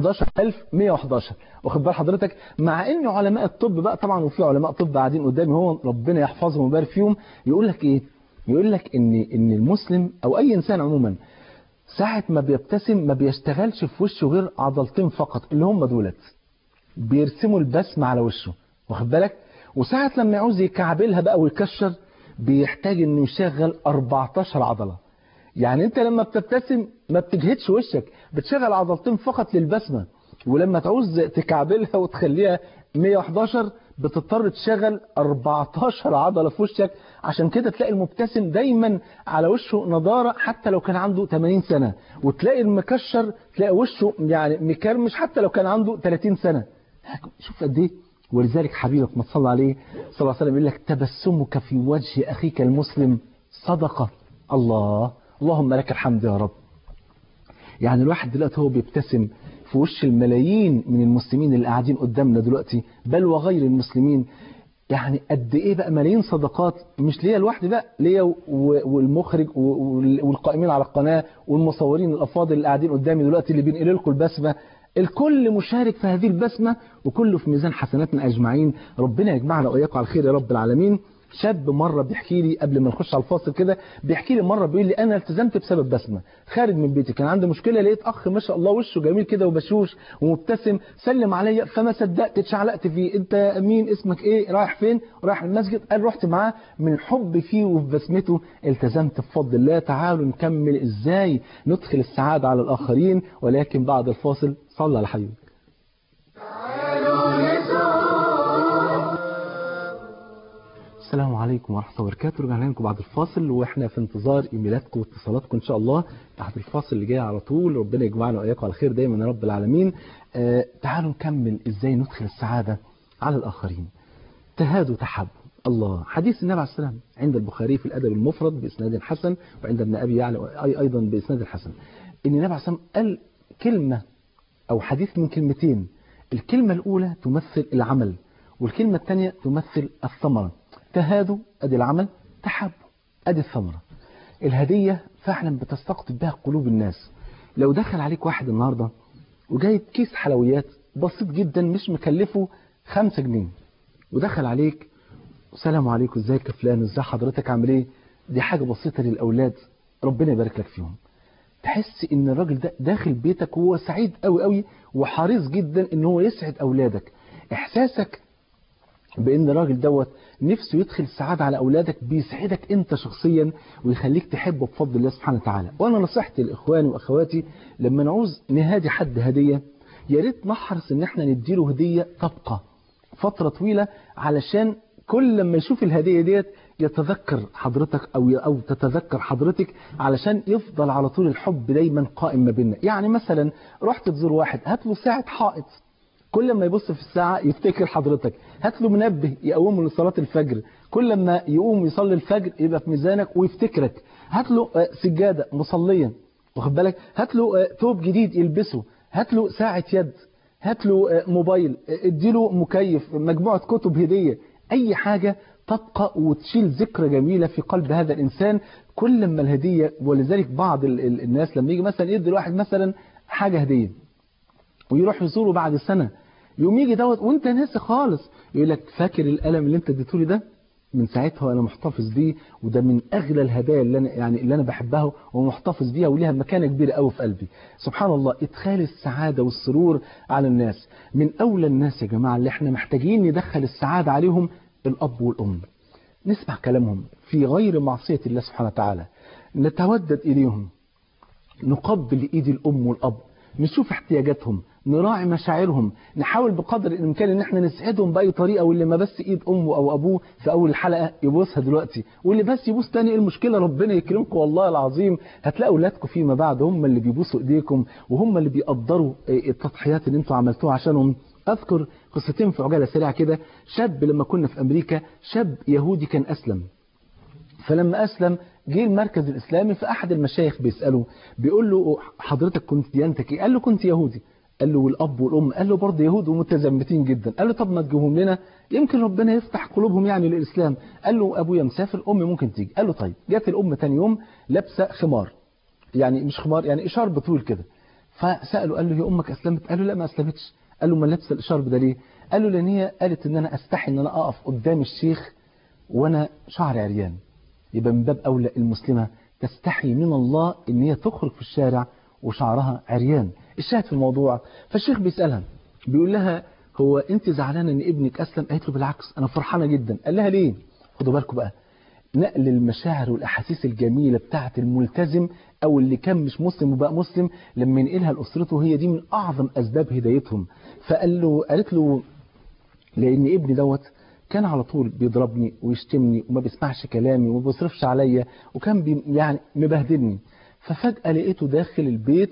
11111 واخد بال حضرتك مع ان علماء الطب بقى طبعا وفي علماء طب قاعدين قدامي هو ربنا يحفظهم ويبارك فيهم يقول لك ايه يقول لك ان ان المسلم او اي انسان عموما ساعة ما بيبتسم ما بيشتغلش في وشه غير عضلتين فقط اللي هم دولت بيرسموا البسمة على وشه واخد بالك وساعة لما يعوز يكعبلها بقى ويكشر بيحتاج انه يشغل 14 عضلة يعني انت لما بتبتسم ما بتجهدش وشك بتشغل عضلتين فقط للبسمة ولما تعوز تكعبلها وتخليها 111 بتضطر تشغل 14 عضلة في وشك عشان كده تلاقي المبتسم دايما على وشه نضارة حتى لو كان عنده 80 سنة وتلاقي المكشر تلاقي وشه يعني مكرمش حتى لو كان عنده 30 سنة شوف قد ايه ولذلك حبيبك ما تصلى عليه صلى الله عليه وسلم يقول لك تبسمك في وجه أخيك المسلم صدقة الله اللهم لك الحمد يا رب يعني الواحد دلوقتي هو بيبتسم في وش الملايين من المسلمين اللي قاعدين قدامنا دلوقتي بل وغير المسلمين يعني قد ايه بقى ملايين صدقات مش ليا لوحدي بقى ليا و- والمخرج و- وال- والقائمين على القناه والمصورين الافاضل اللي قاعدين قدامي دلوقتي اللي بينقلوا لكم البسمه الكل مشارك في هذه البسمه وكله في ميزان حسناتنا اجمعين ربنا يجمعنا واياكم على الخير يا رب العالمين شاب مره بيحكي لي قبل ما نخش على الفاصل كده بيحكي لي مره بيقول لي انا التزمت بسبب بسمه خارج من بيتي كان عندي مشكله لقيت اخ ما شاء الله وشه جميل كده وبشوش ومبتسم سلم عليا فما صدقت اتشعلقت فيه انت مين اسمك ايه رايح فين رايح المسجد قال رحت معاه من حب فيه وفي بسمته التزمت بفضل الله تعالوا نكمل ازاي ندخل السعاده على الاخرين ولكن بعد الفاصل صلى على حبيبك السلام عليكم ورحمة الله وبركاته رجعنا لكم بعد الفاصل واحنا في انتظار ايميلاتكم واتصالاتكم ان شاء الله بعد الفاصل اللي جاي على طول ربنا يجمعنا واياكم على خير دايما يا رب العالمين آه تعالوا نكمل ازاي ندخل السعادة على الاخرين تهادوا تحبوا الله حديث النبي عليه السلام عند البخاري في الادب المفرد باسناد حسن وعند ابن ابي يعلى أي- ايضا باسناد حسن ان النبي عليه السلام قال كلمة او حديث من كلمتين الكلمة الاولى تمثل العمل والكلمة الثانية تمثل الثمرة تهادوا ادي العمل تحبوا ادي الثمرة الهدية فعلا بتستقطب بها قلوب الناس لو دخل عليك واحد النهاردة وجايب كيس حلويات بسيط جدا مش مكلفه خمسة جنيه ودخل عليك السلام عليكم ازيك يا فلان ازي حضرتك عامل ايه دي حاجة بسيطة للأولاد ربنا يبارك لك فيهم تحس ان الراجل ده داخل بيتك وهو سعيد قوي قوي وحريص جدا ان هو يسعد اولادك احساسك بان الراجل دوت نفسه يدخل السعادة على اولادك بيسعدك انت شخصيا ويخليك تحبه بفضل الله سبحانه وتعالى وانا نصيحتي لاخواني واخواتي لما نعوز نهادي حد هدية يا ريت نحرص ان احنا نديله هدية تبقى فترة طويلة علشان كل لما يشوف الهدية ديت يتذكر حضرتك أو أو تتذكر حضرتك علشان يفضل على طول الحب دايما قائم ما بيننا يعني مثلا رحت تزور واحد هات له ساعة حائط كل ما يبص في الساعة يفتكر حضرتك هات له منبه يقومه لصلاة الفجر كل ما يقوم يصلي الفجر يبقى في ميزانك ويفتكرك هات له آه، سجادة مصليا واخد بالك هات له آه، ثوب جديد يلبسه هات له ساعة يد هات له آه، موبايل آه، اديله مكيف مجموعة كتب هدية اي حاجة تبقى وتشيل ذكرى جميلة في قلب هذا الانسان كل ما الهدية ولذلك بعض ال- ال- الناس لما يجي مثلا يدي الواحد مثلا حاجة هدية ويروح يزوره بعد سنة يقوم يجي دوت وانت ناسي خالص يقول لك فاكر القلم اللي انت اديته لي ده من ساعتها وانا محتفظ بيه وده من اغلى الهدايا اللي انا يعني اللي انا بحبها ومحتفظ بيها وليها مكانه كبيره قوي في قلبي سبحان الله ادخال السعاده والسرور على الناس من اولى الناس يا جماعه اللي احنا محتاجين ندخل السعاده عليهم الاب والام نسمع كلامهم في غير معصيه الله سبحانه وتعالى نتودد اليهم نقبل ايد الام والاب نشوف احتياجاتهم نراعي مشاعرهم نحاول بقدر الامكان ان احنا نسعدهم باي طريقه واللي ما بس ايد امه او ابوه في اول الحلقه يبوسها دلوقتي واللي بس يبوس تاني ايه المشكله ربنا يكرمكم والله العظيم هتلاقوا اولادكم فيما بعد هم اللي بيبوسوا ايديكم وهم اللي بيقدروا إيه، التضحيات اللي انتوا عملتوها عشانهم اذكر قصتين في عجاله سريعه كده شاب لما كنا في امريكا شاب يهودي كان اسلم فلما أسلم جه المركز الإسلامي فأحد المشايخ بيسأله بيقول له حضرتك كنت ديانتك إيه؟ قال له كنت يهودي قال له والأب والأم قال له برضه يهود ومتزمتين جدا قال له طب ما تجيبهم لنا يمكن ربنا يفتح قلوبهم يعني للإسلام قال له أبويا مسافر أمي ممكن تيجي قال له طيب جت الأم تاني يوم لابسة خمار يعني مش خمار يعني إشار بطول كده فسأله قال له هي أمك أسلمت قال له لا ما أسلمتش قال له ما لابسة الإشار ده ليه قال له لأن هي قالت إن أنا أستحي إن أنا أقف قدام الشيخ وأنا شعري عريان يبقى من باب أولى المسلمة تستحي من الله إن هي تخرج في الشارع وشعرها عريان الشاهد في الموضوع فالشيخ بيسألها بيقول لها هو أنت زعلانة إن ابنك أسلم قالت له بالعكس أنا فرحانة جدا قال لها ليه خدوا بالكم بقى نقل المشاعر والأحاسيس الجميلة بتاعة الملتزم أو اللي كان مش مسلم وبقى مسلم لما ينقلها لأسرته هي دي من أعظم أسباب هدايتهم فقال له قالت له لأن ابني دوت كان على طول بيضربني ويشتمني وما بيسمعش كلامي وما بيصرفش عليا وكان بي يعني مبهدلني ففجأة لقيته داخل البيت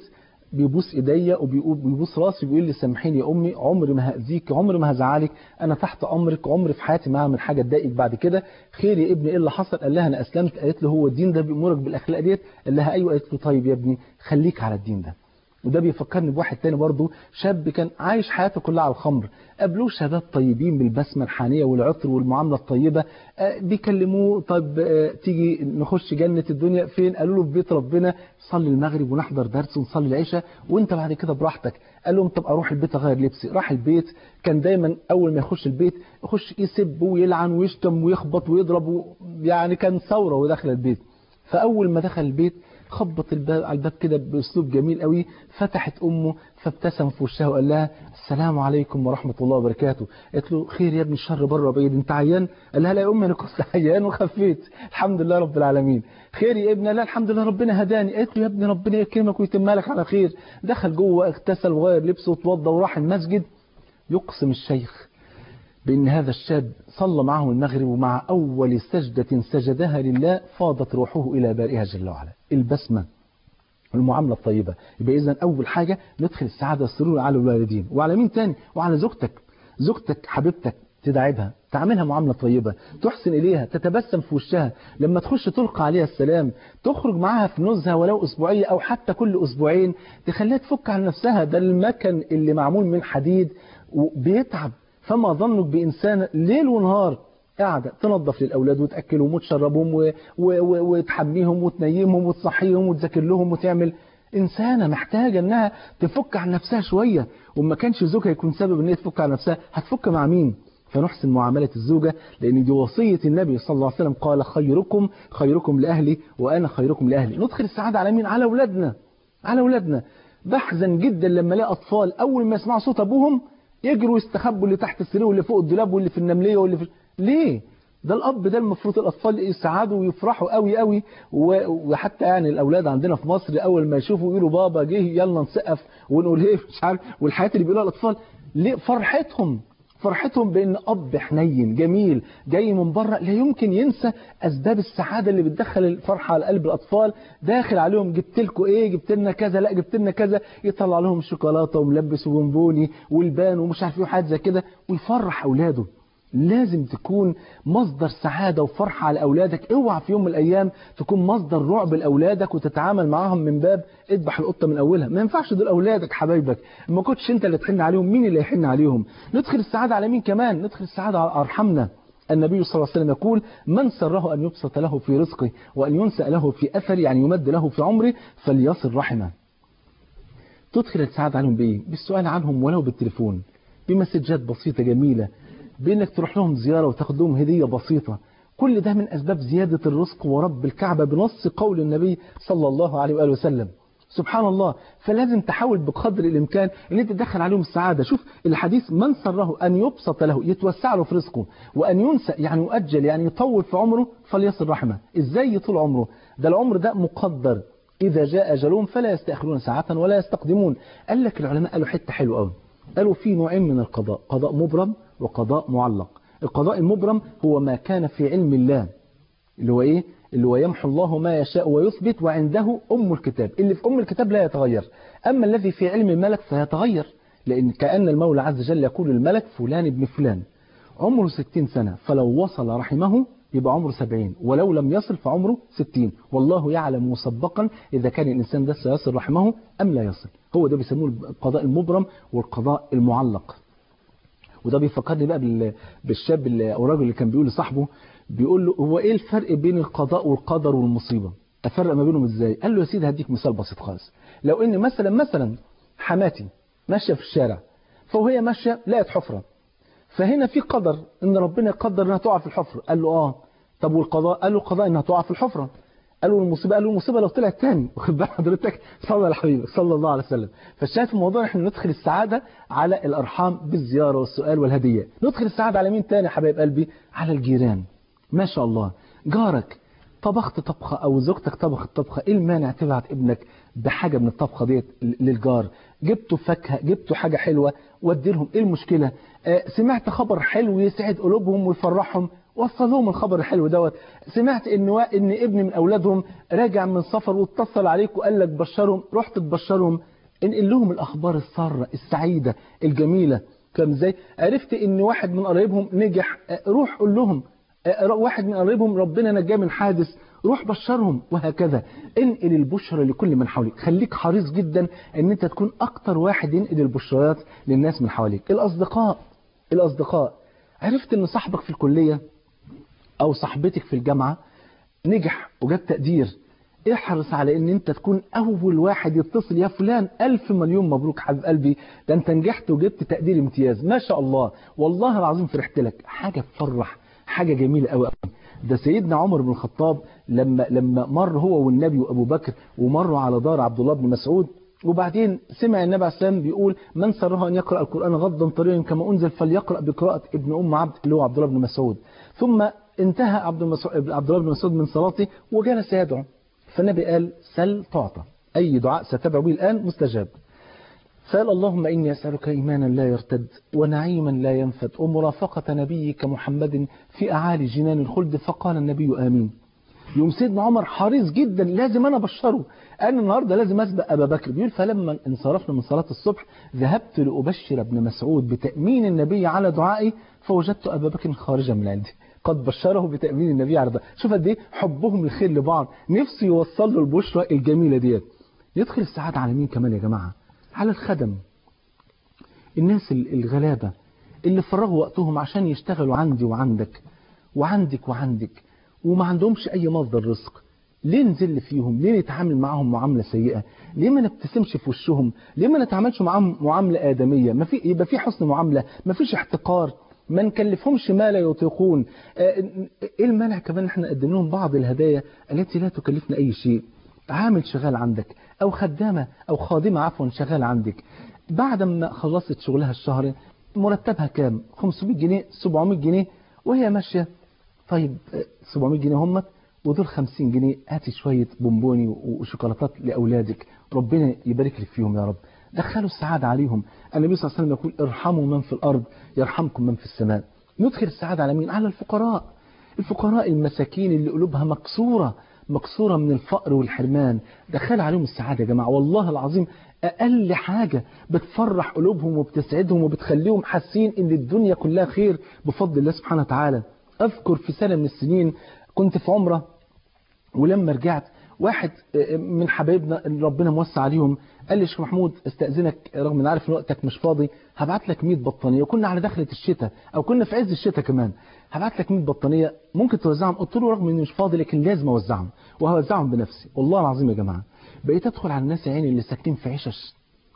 بيبوس ايديا وبيبوس راسي وبيقول لي سامحيني يا امي عمري ما هاذيك عمري ما هزعلك انا تحت امرك عمري في حياتي ما هعمل حاجه تضايقك بعد كده خير يا ابني ايه اللي حصل قال لها انا اسلمت قالت له هو الدين ده بيامرك بالاخلاق ديت قال لها ايوه قالت له طيب يا ابني خليك على الدين ده وده بيفكرني بواحد تاني برضه شاب كان عايش حياته كلها على الخمر قابلوه شباب طيبين بالبسمه الحانيه والعطر والمعامله الطيبه آه بيكلموه طب آه تيجي نخش جنه الدنيا فين قالوا له في بيت ربنا صلي المغرب ونحضر درس ونصلي العشاء وانت بعد كده براحتك قال لهم طب اروح البيت اغير لبسي راح البيت كان دايما اول ما يخش البيت يخش يسب ويلعن ويشتم ويخبط ويضرب و... يعني كان ثوره وداخل البيت فاول ما دخل البيت خبط الباب على الباب كده باسلوب جميل قوي فتحت امه فابتسم في وشها وقال لها السلام عليكم ورحمه الله وبركاته قالت له خير يا ابني الشر بره بعيد انت عيان قال لها لا يا امي انا كنت عيان وخفيت الحمد لله رب العالمين خير يا ابني لا الحمد لله ربنا هداني قالت له يا ابني ربنا يكرمك ويتم لك على خير دخل جوه اغتسل وغير لبسه واتوضى وراح المسجد يقسم الشيخ بأن هذا الشاب صلى معه المغرب ومع أول سجدة سجدها لله فاضت روحه إلى بارئها جل وعلا البسمة المعاملة الطيبة يبقى إذن أول حاجة ندخل السعادة والسرور على الوالدين وعلى مين تاني وعلى زوجتك زوجتك حبيبتك تدعبها تعملها معاملة طيبة تحسن إليها تتبسم في وشها لما تخش تلقى عليها السلام تخرج معاها في نزهة ولو أسبوعية أو حتى كل أسبوعين تخليها تفك عن نفسها ده المكن اللي معمول من حديد بيتعب فما ظنك بإنسان ليل ونهار قاعدة تنظف للأولاد وتأكلهم وتشربهم و... و... و... وتحميهم وتنيمهم وتصحيهم وتذاكر لهم وتعمل إنسانة محتاجة إنها تفك عن نفسها شوية وما كانش زوجها يكون سبب إن هي تفك عن نفسها هتفك مع مين؟ فنحسن معاملة الزوجة لأن دي وصية النبي صلى الله عليه وسلم قال خيركم خيركم لأهلي وأنا خيركم لأهلي ندخل السعادة على مين؟ على أولادنا على أولادنا بحزن جدا لما الاقي أطفال أول ما يسمعوا صوت أبوهم يجروا يستخبوا اللي تحت السرير واللي فوق الدولاب واللي في النمليه واللي في ليه ده الاب ده المفروض الاطفال يسعدوا ويفرحوا قوي قوي وحتى يعني الاولاد عندنا في مصر اول ما يشوفوا يقولوا بابا جه يلا نسقف ونقول ايه مش عارف والحياه اللي بيقولوها الاطفال ليه فرحتهم فرحتهم بان اب حنين جميل جاي من بره لا يمكن ينسى اسباب السعاده اللي بتدخل الفرحه على قلب الاطفال داخل عليهم جبت لكم ايه جبت لنا كذا لا جبت لنا كذا يطلع لهم شوكولاته وملبس وبونبوني والبان ومش عارف ايه وحاجات زي كده ويفرح اولاده لازم تكون مصدر سعادة وفرحة على أولادك اوعى في يوم من الأيام تكون مصدر رعب لأولادك وتتعامل معاهم من باب اذبح القطة من أولها ما ينفعش دول أولادك حبايبك ما كنتش أنت اللي تحن عليهم مين اللي يحن عليهم ندخل السعادة على مين كمان ندخل السعادة على أرحمنا النبي صلى الله عليه وسلم يقول من سره أن يبسط له في رزقه وأن ينسأ له في أثر يعني يمد له في عمره فليصل رحمه تدخل السعادة عليهم بإيه؟ بالسؤال عنهم ولو بالتليفون بمسجات بسيطة جميلة بانك تروح لهم زيارة وتاخد لهم هدية بسيطة كل ده من أسباب زيادة الرزق ورب الكعبة بنص قول النبي صلى الله عليه وآله وسلم سبحان الله فلازم تحاول بقدر الإمكان ان انت تدخل عليهم السعادة شوف الحديث من سره أن يبسط له يتوسع له في رزقه وأن ينسى يعني يؤجل يعني يطول في عمره فليصل رحمه إزاي يطول عمره ده العمر ده مقدر إذا جاء أجلهم فلا يستأخرون ساعة ولا يستقدمون قال لك العلماء قالوا حتة حلوة قوي قالوا في نوعين من القضاء قضاء مبرم وقضاء معلق القضاء المبرم هو ما كان في علم الله اللي هو ايه اللي هو يمحو الله ما يشاء ويثبت وعنده أم الكتاب اللي في أم الكتاب لا يتغير أما الذي في علم الملك فيتغير لأن كأن المولى عز وجل يقول للملك فلان ابن فلان عمره ستين سنة فلو وصل رحمه يبقى عمره سبعين ولو لم يصل فعمره ستين والله يعلم مسبقا إذا كان الإنسان ده سيصل رحمه أم لا يصل هو ده بيسموه القضاء المبرم والقضاء المعلق وده بيفكرني بقى بالشاب اللي او الراجل اللي كان بيقول لصاحبه بيقول له هو ايه الفرق بين القضاء والقدر والمصيبه افرق ما بينهم ازاي قال له يا سيدي هديك مثال بسيط خالص لو ان مثلا مثلا حماتي ماشيه في الشارع فوهي ماشيه لقت حفره فهنا في قدر ان ربنا يقدر انها تقع في الحفره قال له اه طب والقضاء قال له القضاء انها تقع في الحفره قالوا المصيبه قالوا المصيبه لو طلعت تاني واخد بال حضرتك صلى على حبيبك صلى الله عليه وسلم فالشاهد في الموضوع احنا ندخل السعاده على الارحام بالزياره والسؤال والهديه ندخل السعاده على مين تاني يا حبايب قلبي على الجيران ما شاء الله جارك طبخت طبخه او زوجتك طبخت طبخه ايه المانع تبعت ابنك بحاجه من الطبخه ديت للجار جبتوا فاكهه جبتوا حاجه حلوه ودي لهم ايه المشكله آه سمعت خبر حلو يسعد قلوبهم ويفرحهم وصل لهم الخبر الحلو دوت سمعت ان و... ان ابن من اولادهم راجع من سفر واتصل عليك وقال لك بشرهم رحت تبشرهم انقل لهم الاخبار الساره السعيده الجميله كم ازاي عرفت ان واحد من قرايبهم نجح آه، روح قول لهم آه، واحد من قرايبهم ربنا نجاه من حادث روح بشرهم وهكذا انقل البشرى لكل من حواليك خليك حريص جدا ان انت تكون اكتر واحد ينقل البشريات للناس من حواليك الاصدقاء الاصدقاء عرفت ان صاحبك في الكليه او صاحبتك في الجامعه نجح وجاب تقدير احرص على ان انت تكون اول واحد يتصل يا فلان الف مليون مبروك حبيب قلبي ده انت نجحت وجبت تقدير امتياز ما شاء الله والله العظيم فرحت لك حاجه تفرح حاجه جميله قوي قوي ده سيدنا عمر بن الخطاب لما لما مر هو والنبي وابو بكر ومروا على دار عبد الله بن مسعود وبعدين سمع النبي عليه السلام بيقول من سره ان يقرا القران غضا طريا كما انزل فليقرا بقراءه ابن ام عبد اللي هو عبد الله بن مسعود ثم انتهى عبد المسعود عبد الله بن مسعود من صلاته وجلس يدعو فالنبي قال سل تعطى اي دعاء ستدعو به الان مستجاب فقال اللهم إني أسألك إيمانا لا يرتد ونعيما لا ينفد ومرافقة نبيك محمد في أعالي جنان الخلد فقال النبي آمين يوم سيدنا عمر حريص جدا لازم أنا أبشره أنا النهاردة لازم أسبق أبا بكر بيقول فلما انصرفنا من صلاة الصبح ذهبت لأبشر ابن مسعود بتأمين النبي على دعائي فوجدت أبا بكر خارجا من عندي قد بشره بتأمين النبي على دعائي شوف قد إيه حبهم الخير لبعض نفسه يوصل له البشرى الجميلة ديت يدخل السعادة على مين كمان يا جماعة على الخدم الناس الغلابة اللي فرغوا وقتهم عشان يشتغلوا عندي وعندك وعندك وعندك وما عندهمش أي مصدر رزق ليه نزل فيهم ليه نتعامل معاهم معاملة سيئة ليه ما نبتسمش في وشهم ليه ما نتعاملش معاهم معاملة آدمية ما في يبقى في حسن معاملة ما فيش احتقار ما نكلفهمش ما لا يطيقون ايه المانع كمان احنا نقدم لهم بعض الهدايا التي لا تكلفنا اي شيء عامل شغال عندك او خدامة او خادمة عفوا شغال عندك بعد ما خلصت شغلها الشهر مرتبها كام 500 جنيه 700 جنيه وهي ماشية طيب 700 جنيه هم ودول 50 جنيه هاتي شوية بونبوني وشوكولاتات لأولادك ربنا يبارك لك فيهم يا رب دخلوا السعادة عليهم النبي صلى الله عليه وسلم يقول ارحموا من في الأرض يرحمكم من في السماء ندخل السعادة على مين على الفقراء الفقراء المساكين اللي قلوبها مكسورة مكسورة من الفقر والحرمان دخل عليهم السعادة يا جماعة والله العظيم أقل حاجة بتفرح قلوبهم وبتسعدهم وبتخليهم حاسين إن الدنيا كلها خير بفضل الله سبحانه وتعالى أذكر في سنة من السنين كنت في عمرة ولما رجعت واحد من حبايبنا اللي ربنا موسع عليهم قال لي شيخ محمود استأذنك رغم ان عارف ان وقتك مش فاضي هبعت لك 100 بطانيه وكنا على دخلة الشتاء او كنا في عز الشتاء كمان هبعت لك 100 بطانيه ممكن توزعهم قلت له رغم اني مش فاضي لكن لازم اوزعهم وهوزعهم بنفسي والله العظيم يا جماعه بقيت ادخل على الناس عيني اللي ساكنين في عشش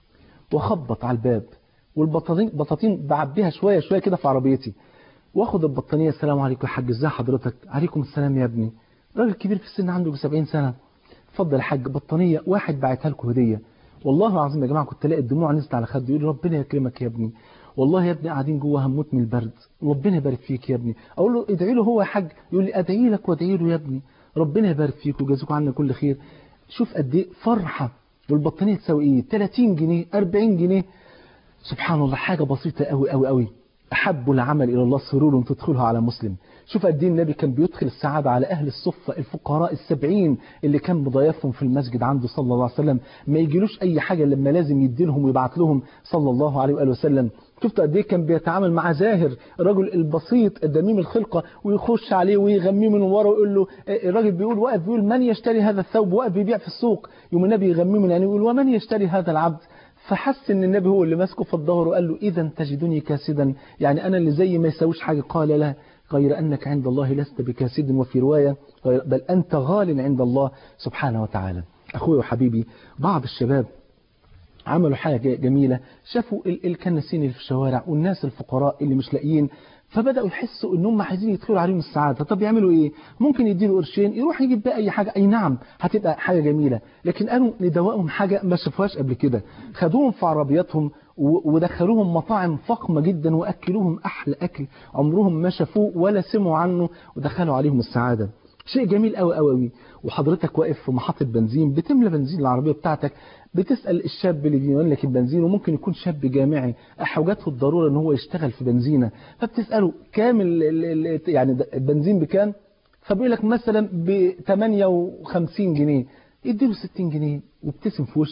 واخبط على الباب والبطاطين بطاطين بعبيها شويه شويه كده في عربيتي واخد البطانيه السلام عليكم يا حاج ازي حضرتك عليكم السلام يا ابني راجل كبير في السن عنده 70 سنه اتفضل يا حاج بطانيه واحد باعتها لكم هديه والله العظيم يا جماعه كنت الاقي الدموع نزلت على خدي يقول ربنا يكرمك يا ابني والله يا ابني قاعدين جوه هموت من البرد ربنا يبارك فيك يا ابني اقول له ادعي له هو يا حاج يقول لي ادعي لك وادعي له يا ابني ربنا يبارك فيك ويجازيكم عنا كل خير شوف قد ايه فرحه والبطانيه تساوي ايه 30 جنيه 40 جنيه سبحان الله حاجه بسيطه قوي قوي قوي أحب العمل إلى الله سرور تدخلها على مسلم شوف قد ايه النبي كان بيدخل السعادة على أهل الصفة الفقراء السبعين اللي كان مضايفهم في المسجد عنده صلى الله عليه وسلم ما يجيلوش أي حاجة لما لازم يدي لهم ويبعت لهم صلى الله عليه وآله وسلم شفت قد ايه كان بيتعامل مع زاهر الرجل البسيط الدميم الخلقة ويخش عليه ويغميه من ورا ويقول له الراجل بيقول واقف بيقول من يشتري هذا الثوب واقف بيبيع في السوق يوم النبي يغميه من يعني يقول ومن يشتري هذا العبد فحس ان النبي هو اللي ماسكه في الظهر وقال له اذا تجدني كاسدا يعني انا اللي زي ما يسويش حاجه قال لا غير انك عند الله لست بكاسد وفي روايه بل انت غال عند الله سبحانه وتعالى اخوي وحبيبي بعض الشباب عملوا حاجه جميله شافوا الكناسين اللي في الشوارع والناس الفقراء اللي مش لاقيين فبداوا يحسوا ان هم عايزين يدخلوا عليهم السعاده طب يعملوا ايه ممكن يديله قرشين يروح يجيب بقى اي حاجه اي نعم هتبقى حاجه جميله لكن قالوا ندوقهم حاجه ما شافوهاش قبل كده خدوهم في عربياتهم ودخلوهم مطاعم فخمه جدا واكلوهم احلى اكل عمرهم ما شافوه ولا سمعوا عنه ودخلوا عليهم السعاده شيء جميل قوي قوي قوي وحضرتك واقف في محطه بنزين بتملى بنزين العربيه بتاعتك بتسال الشاب اللي بيملى لك البنزين وممكن يكون شاب جامعي حوجته الضروره ان هو يشتغل في بنزينه فبتساله كام يعني البنزين بكام فبيقول لك مثلا ب 58 جنيه اديله 60 جنيه وابتسم في وشه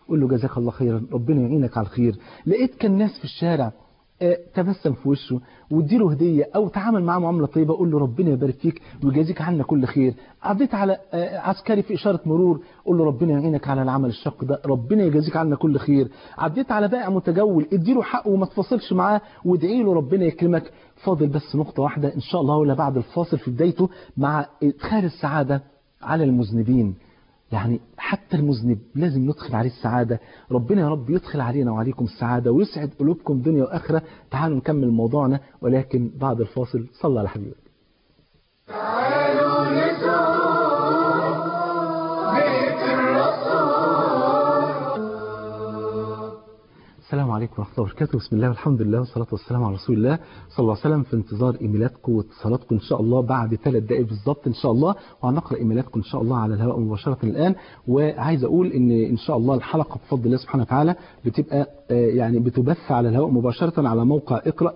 قول له جزاك الله خيرا ربنا يعينك على الخير لقيت كان ناس في الشارع آه، تبسم في وشه واديله هديه او تعامل معاه معامله طيبه قول له ربنا يبارك فيك ويجازيك عنا كل خير عديت على آه، عسكري في اشاره مرور قول له ربنا يعينك على العمل الشاق ده ربنا يجازيك عنا كل خير عديت على بائع متجول اديله حقه وما تفاصلش معاه وادعي له ربنا يكرمك فاضل بس نقطه واحده ان شاء الله ولا بعد الفاصل في بدايته مع ادخال السعاده على المذنبين يعني حتى المذنب لازم ندخل عليه السعادة ربنا يا رب يدخل علينا وعليكم السعادة ويسعد قلوبكم دنيا وآخرة تعالوا نكمل موضوعنا ولكن بعد الفاصل صلى على حبيبك تعالوا نزور بيت الرسول السلام عليكم ورحمة الله وبركاته بسم الله والحمد لله والصلاة والسلام على رسول الله صلى الله عليه وسلم في انتظار ايميلاتكم واتصالاتكم ان شاء الله بعد ثلاث دقائق بالظبط ان شاء الله وهنقرا ايميلاتكم ان شاء الله على الهواء مباشرة الان وعايز اقول ان ان شاء الله الحلقة بفضل الله سبحانه وتعالى بتبقى آه، يعني بتبث على الهواء مباشرة على موقع اقرا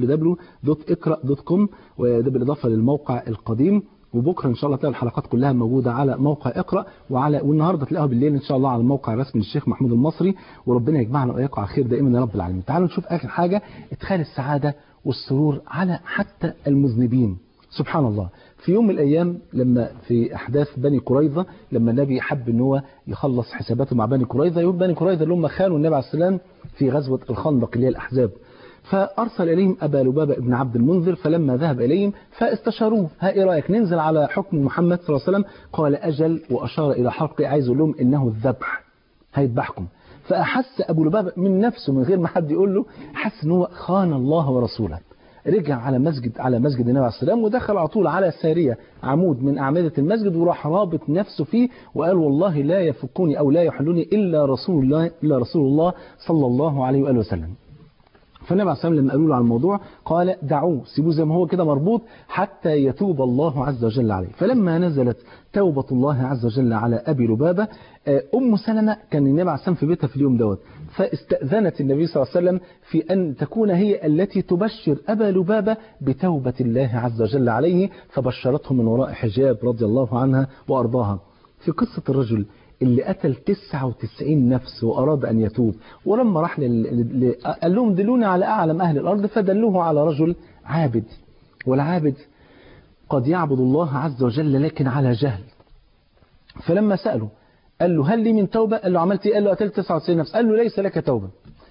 www.اقرا.com وده بالاضافة للموقع القديم وبكره ان شاء الله تلاقي الحلقات كلها موجوده على موقع اقرا وعلى والنهارده تلاقوها بالليل ان شاء الله على الموقع الرسمي للشيخ محمود المصري وربنا يجمعنا واياكم على خير دائما يا رب العالمين. تعالوا نشوف اخر حاجه ادخال السعاده والسرور على حتى المذنبين. سبحان الله في يوم من الايام لما في احداث بني قريظه لما النبي حب ان هو يخلص حساباته مع بني قريظه يوم بني قريظه اللي هم خانوا النبي عليه السلام في غزوه الخندق اللي هي الاحزاب فأرسل إليهم أبا لبابة بن عبد المنذر فلما ذهب إليهم فاستشاروه ها إيه رأيك ننزل على حكم محمد صلى الله عليه وسلم قال أجل وأشار إلى حلقه عايز يقول لهم إنه الذبح هيذبحكم فأحس أبو لبابة من نفسه من غير ما حد يقول له حس إن هو خان الله ورسوله رجع على مسجد على مسجد النبي عليه السلام ودخل على طول على سارية عمود من أعمدة المسجد وراح رابط نفسه فيه وقال والله لا يفكني أو لا يحلني إلا رسول الله إلا رسول الله صلى الله عليه وآله وسلم فالنبي عليه الصلاه والسلام لما قالوا له على الموضوع قال دعوه سيبوه زي ما هو كده مربوط حتى يتوب الله عز وجل عليه فلما نزلت توبة الله عز وجل على أبي لبابة آه، أم سلمة كان النبي عليه السلام في بيتها في اليوم دوت فاستأذنت النبي صلى الله عليه وسلم في أن تكون هي التي تبشر أبا لبابة بتوبة الله عز وجل عليه فبشرته من وراء حجاب رضي الله عنها وأرضاها في قصة الرجل اللي قتل 99 نفس وأراد أن يتوب ولما راح لل... لل... قال لهم دلوني على أعلم أهل الأرض فدلوه على رجل عابد والعابد قد يعبد الله عز وجل لكن على جهل فلما سأله قال له هل لي من توبة قال له عملت ايه قال له قتلت 99 نفس قال له ليس لك توبة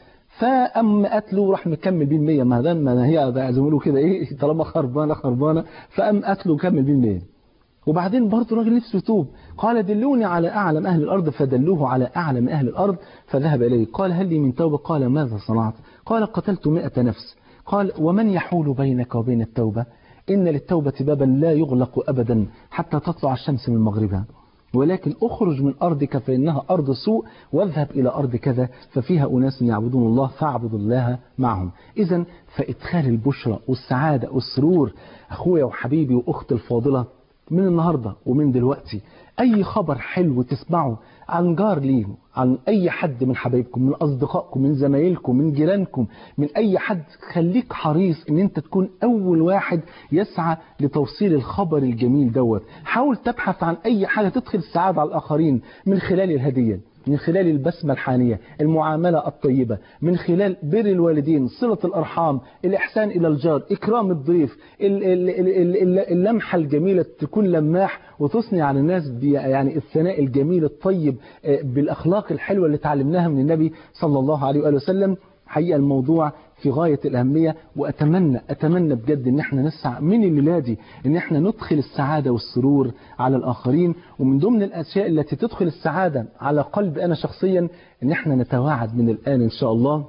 فأم قتله راح مكمل بيه المية ما دام ما هي بقى زي ما بيقولوا كده ايه طالما خربانة خربانة فأم قتله وكمل بيه المية وبعدين برضه الراجل نفسه يتوب قال دلوني على أعلم أهل الأرض فدلوه على أعلم أهل الأرض فذهب إليه قال هل لي من توبة قال ماذا صنعت قال قتلت مئة نفس قال ومن يحول بينك وبين التوبة إن للتوبة بابا لا يغلق أبدا حتى تطلع الشمس من مغربها ولكن اخرج من أرضك فإنها أرض سوء واذهب إلى أرض كذا ففيها أناس يعبدون الله فاعبدوا الله معهم إذا فإدخال البشرى والسعادة والسرور أخويا وحبيبي وأختي الفاضلة من النهاردة ومن دلوقتي أي خبر حلو تسمعه عن جار ليه عن أي حد من حبايبكم من أصدقائكم من زمايلكم من جيرانكم من أي حد خليك حريص إن أنت تكون أول واحد يسعى لتوصيل الخبر الجميل دوت حاول تبحث عن أي حاجة تدخل السعادة على الآخرين من خلال الهدية من خلال البسمة الحانية المعاملة الطيبة من خلال بر الوالدين صلة الأرحام الإحسان إلى الجار إكرام الضيف ال- ال- ال- ال- اللمحة الجميلة تكون لماح وتصنع على الناس بي- يعني الثناء الجميل الطيب آه، بالأخلاق الحلوة اللي تعلمناها من النبي صلى الله عليه وآله وسلم حقيقة الموضوع في غاية الأهمية وأتمنى أتمنى بجد إن احنا نسعى من الليلة دي إن احنا ندخل السعادة والسرور على الآخرين ومن ضمن الأشياء التي تدخل السعادة على قلب أنا شخصيا إن احنا نتواعد من الآن إن شاء الله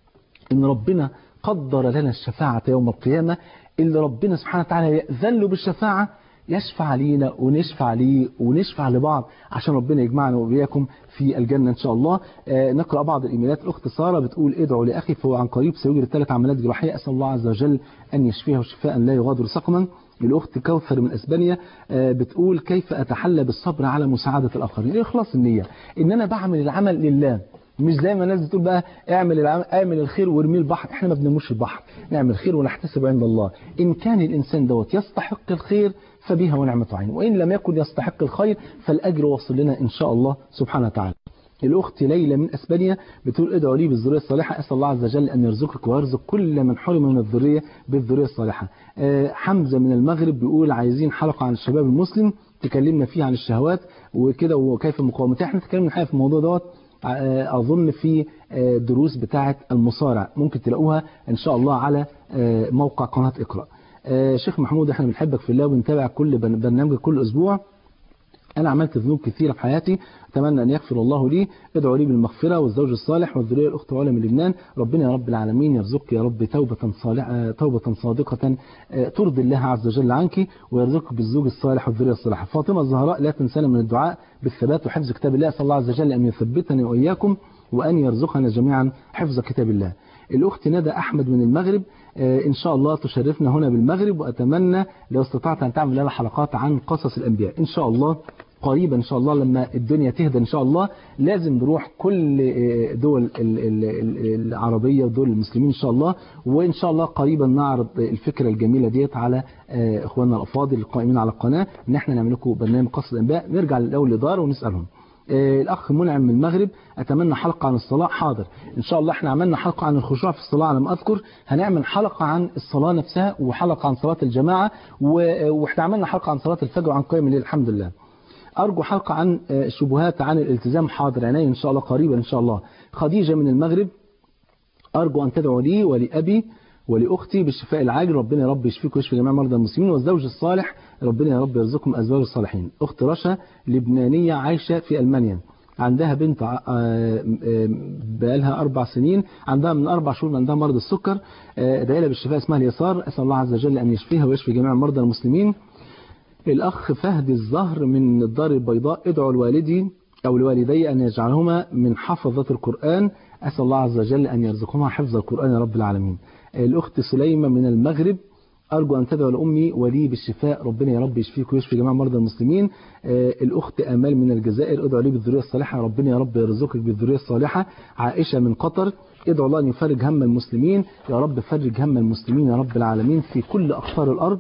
إن ربنا قدر لنا الشفاعة يوم القيامة اللي ربنا سبحانه وتعالى يأذن له بالشفاعة يشفع لينا ونشفع ليه ونشفع لبعض عشان ربنا يجمعنا وإياكم في الجنة إن شاء الله آه نقرأ بعض الإيميلات الأخت سارة بتقول ادعوا لأخي فهو عن قريب سيجري ثلاث عمليات جراحية أسأل الله عز وجل أن يشفيه شفاء لا يغادر سقما الأخت كوثر من أسبانيا آه بتقول كيف أتحلى بالصبر على مساعدة الآخرين إخلاص النية إن أنا بعمل العمل لله مش زي ما الناس بتقول بقى اعمل العمل اعمل الخير وارميه البحر احنا ما بنرموش البحر نعمل خير ونحتسب عند الله ان كان الانسان دوت يستحق الخير فبها ونعمة عين وان لم يكن يستحق الخير فالاجر واصل لنا ان شاء الله سبحانه وتعالى الأخت ليلى من أسبانيا بتقول ادعوا لي بالذرية الصالحة أسأل الله عز وجل أن يرزقك ويرزق كل من حرم من الذرية بالذرية الصالحة آه، حمزة من المغرب بيقول عايزين حلقة عن الشباب المسلم تكلمنا فيه عن الشهوات وكده وكيف مقاومتها احنا تكلمنا الحقيقة في الموضوع دوت آه، أظن في آه، دروس بتاعة المصارع ممكن تلاقوها إن شاء الله على آه، موقع قناة اقرأ آه، شيخ محمود احنا بنحبك في الله وبنتابع كل برن- برنامجك كل أسبوع أنا عملت ذنوب كثيرة في حياتي أتمنى أن يغفر الله لي ادعوا لي بالمغفرة والزوج الصالح والذرية الأخت علا من لبنان ربنا يا رب العالمين يرزقك يا رب توبة صالحة توبة صادقة آه، ترضي الله عز وجل عنك ويرزقك بالزوج الصالح والذرية الصالحة فاطمة الزهراء لا تنسانا من الدعاء بالثبات وحفظ كتاب الله أسأل الله عز وجل أن يثبتني وإياكم وأن يرزقنا جميعا حفظ كتاب الله الأخت ندى أحمد من المغرب آه، إن شاء الله تشرفنا هنا بالمغرب وأتمنى لو استطعت أن تعمل لنا حلقات عن قصص الأنبياء إن شاء الله قريبا إن شاء الله لما الدنيا تهدى إن شاء الله لازم نروح كل آه، دول ال- ال- ال- العربية ودول المسلمين إن شاء الله وإن شاء الله قريبا نعرض الفكرة الجميلة ديت على آه، إخواننا الأفاضل القائمين على القناة إن إحنا نعمل لكم برنامج قصص الأنبياء نرجع للأول لدار ونسألهم آه، الأخ منعم من المغرب أتمنى حلقة عن الصلاة حاضر إن شاء الله إحنا عملنا حلقة عن الخشوع في الصلاة على ما أذكر هنعمل حلقة عن الصلاة نفسها وحلقة عن صلاة الجماعة و- وإحنا عملنا حلقة عن صلاة الفجر وعن قيام الليل الحمد لله أرجو حلقة عن آه، شبهات عن الالتزام حاضر عيني إن شاء الله قريبا إن شاء الله خديجة من المغرب أرجو أن تدعو لي ولأبي ولأختي بالشفاء العاجل ربنا يا رب يشفيك ويشفي جميع مرضى المسلمين والزوج الصالح ربنا يا رب يرزقكم أزواج الصالحين أخت رشا لبنانية عايشة في ألمانيا عندها بنت ع- آه، آه، بقالها أربع سنين عندها من أربع شهور عندها مرض السكر آه، ادعي لها بالشفاء اسمها اليسار أسأل الله عز وجل أن يشفيها ويشفي جميع مرضى المسلمين الأخ فهد الزهر من الدار البيضاء ادعوا لوالدي أو لوالدي أن يجعلهما من حفظة القرآن أسأل الله عز وجل أن يرزقهما حفظ القرآن يا رب العالمين الأخت سليمة من المغرب أرجو أن تدعو لأمي ولي بالشفاء ربنا يا رب يشفيك ويشفي جميع مرضى المسلمين آه، الأخت أمال من الجزائر ادعو لي بالذرية الصالحة ربنا يا رب يرزقك بالذرية الصالحة عائشة من قطر ادعو الله أن يفرج هم المسلمين يا رب فرج هم المسلمين يا رب العالمين في كل أقطار الأرض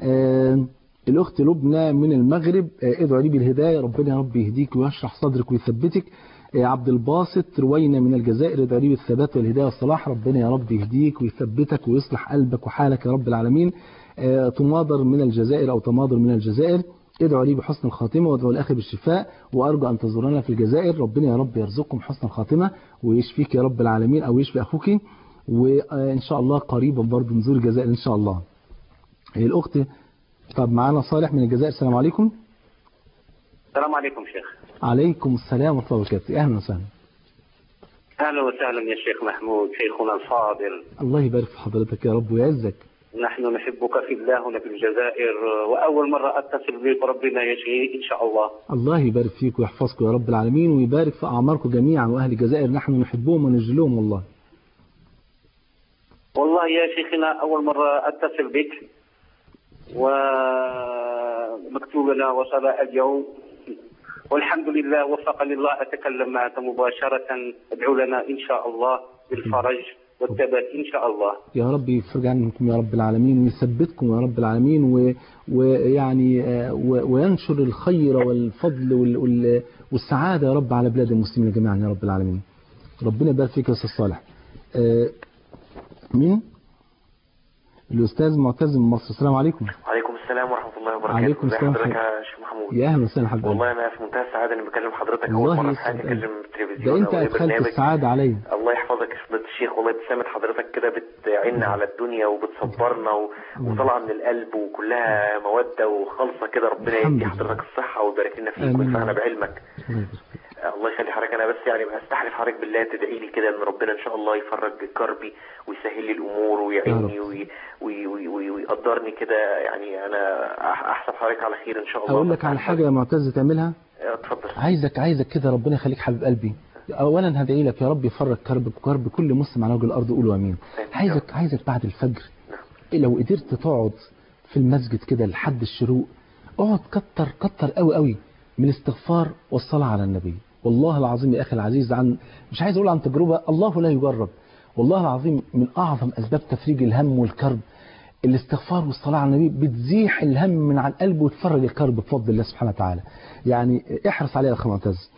آه، الأخت لبنى من المغرب آه، ادعو لي بالهداية ربنا يا رب يهديك ويشرح صدرك ويثبتك آه، عبد الباسط روينا من الجزائر ادعو لي بالثبات والهداية والصلاح ربنا يا رب يهديك ويثبتك ويصلح قلبك وحالك يا رب العالمين آه، تماضر من الجزائر أو تماضر من الجزائر ادعوا لي بحسن الخاتمة وادعوا لأخي بالشفاء وأرجو أن تزورنا في الجزائر ربنا يا رب يرزقكم حسن الخاتمة ويشفيك يا رب العالمين أو يشفي أخوك وإن شاء الله قريبا برضه نزور الجزائر إن شاء الله هي الأخت طب معانا صالح من الجزائر السلام عليكم السلام عليكم شيخ عليكم السلام ورحمة الله وبركاته أهلا وسهلا اهلا وسهلا يا شيخ محمود شيخنا الفاضل الله يبارك في حضرتك يا رب ويعزك نحن نحبك في الله هنا في الجزائر واول مره اتصل بك ربنا يشفي ان شاء الله الله يبارك فيك ويحفظكم يا رب العالمين ويبارك في أعماركم جميعا وأهل الجزائر نحن نحبهم ونجلهم والله والله يا شيخنا اول مره اتصل بك ومكتوب لنا وصل اليوم والحمد لله وفقني الله اتكلم معك مباشره ادعو لنا ان شاء الله بالفرج والثبات ان شاء الله يا رب يفرج عنكم يا رب العالمين ويثبتكم يا رب العالمين و- ويعني آه، و- وينشر الخير والفضل وال- وال- والسعادة يا رب على بلاد المسلمين جميعا يا رب العالمين ربنا يبارك فيك يا أستاذ صالح آه، مين؟ الأستاذ معتز من مصر السلام عليكم وعليكم السلام ورحمة الله وبركاته عليكم ازي السلام حضرتك ورحمة- يا شيخ محمود يا أهلا وسهلا حبيبي والله أنا في منتهى السعادة إني بكلم حضرتك أول الله مرة في حياتي يسعدك. أكلم ده التلفزيون أنت أو أي أدخلت برنامج السعادة عليا الله يحفظك يا فضيلة الشيخ والله ابتسامة حضرتك كده بتعيننا على الدنيا وبتصبرنا و... وطالعة من القلب وكلها مودة وخالصة كده ربنا الحمد يدي لله. حضرتك الصحة ويبارك لنا فيك آمين يا وينفعنا رب. بعلمك الله يبارك فيك. الله يخلي حضرتك انا بس يعني استحلف حضرتك بالله تدعي لي كده ان ربنا ان شاء الله يفرج كربي ويسهل لي الامور ويعيني يا رب. وي- وي- وي- وي- ويقدرني كده يعني انا أح- احسب حضرتك على خير ان شاء الله أقول لك على حاجة يا معتز تعملها اه، اتفضل عايزك عايزك كده ربنا يخليك حبيب قلبي اولا هدعي لك يا رب يفرج كرب كرب كل مسلم على وجه الارض قولوا امين عايزك عايزك بعد الفجر لو قدرت تقعد في المسجد كده لحد الشروق اقعد كتر كتر قوي قوي من الاستغفار والصلاه على النبي والله العظيم يا اخي العزيز عن مش عايز اقول عن تجربه الله لا يجرب والله العظيم من اعظم اسباب تفريج الهم والكرب الاستغفار والصلاة على النبي بتزيح الهم من عن القلب وتفرج الكرب بفضل الله سبحانه وتعالى يعني احرص عليها يا اخي معتز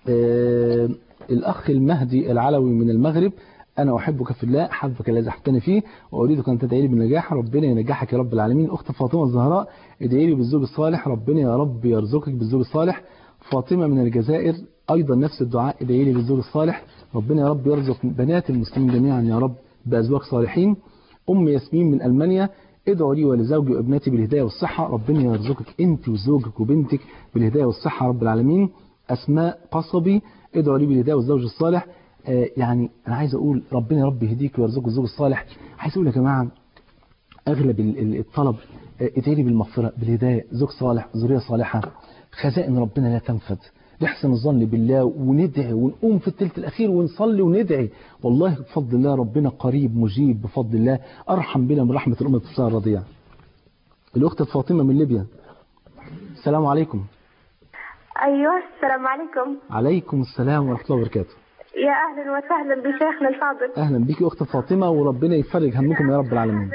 آه، الأخ المهدي العلوي من المغرب أنا أحبك في الله حبك الذي أحبتني فيه وأريدك أن تدعي لي بالنجاح ربنا ينجحك يا رب العالمين أخت فاطمة الزهراء ادعي لي بالزوج الصالح ربنا يا رب يرزقك بالزوج الصالح فاطمة من الجزائر أيضا نفس الدعاء ادعي لي بالزوج الصالح ربنا يا رب يرزق بنات المسلمين جميعا يا رب بأزواج صالحين أم ياسمين من ألمانيا ادعوا لي ولزوجي وابنتي بالهداية والصحة ربنا يرزقك أنت وزوجك وبنتك بالهداية والصحة رب العالمين أسماء قصبي ادعوا لي بالهداية والزوج الصالح آه يعني أنا عايز أقول ربنا يا رب يهديك ويرزقك الزوج الصالح عايز أقول يا جماعة أغلب ال- ال- الطلب آه، ادعي لي بالمغفرة بالهداية زوج صالح ذرية صالحة خزائن ربنا لا تنفد نحسن الظن بالله وندعي ونقوم في الثلث الأخير ونصلي وندعي والله بفضل الله ربنا قريب مجيب بفضل الله أرحم بنا من رحمة الأمة الطفلة الرضيع الأخت فاطمة من ليبيا السلام عليكم أيوة السلام عليكم عليكم السلام ورحمة الله وبركاته يا أهلا وسهلا بشيخنا الفاضل أهلا بك أخت فاطمة وربنا يفرج همكم يا رب العالمين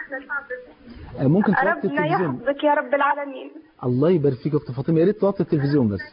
آه، ممكن توطي ربنا التلفزيون يحفظك يا رب العالمين الله يبارك فيك يا أخت فاطمة يا ريت توطي التلفزيون بس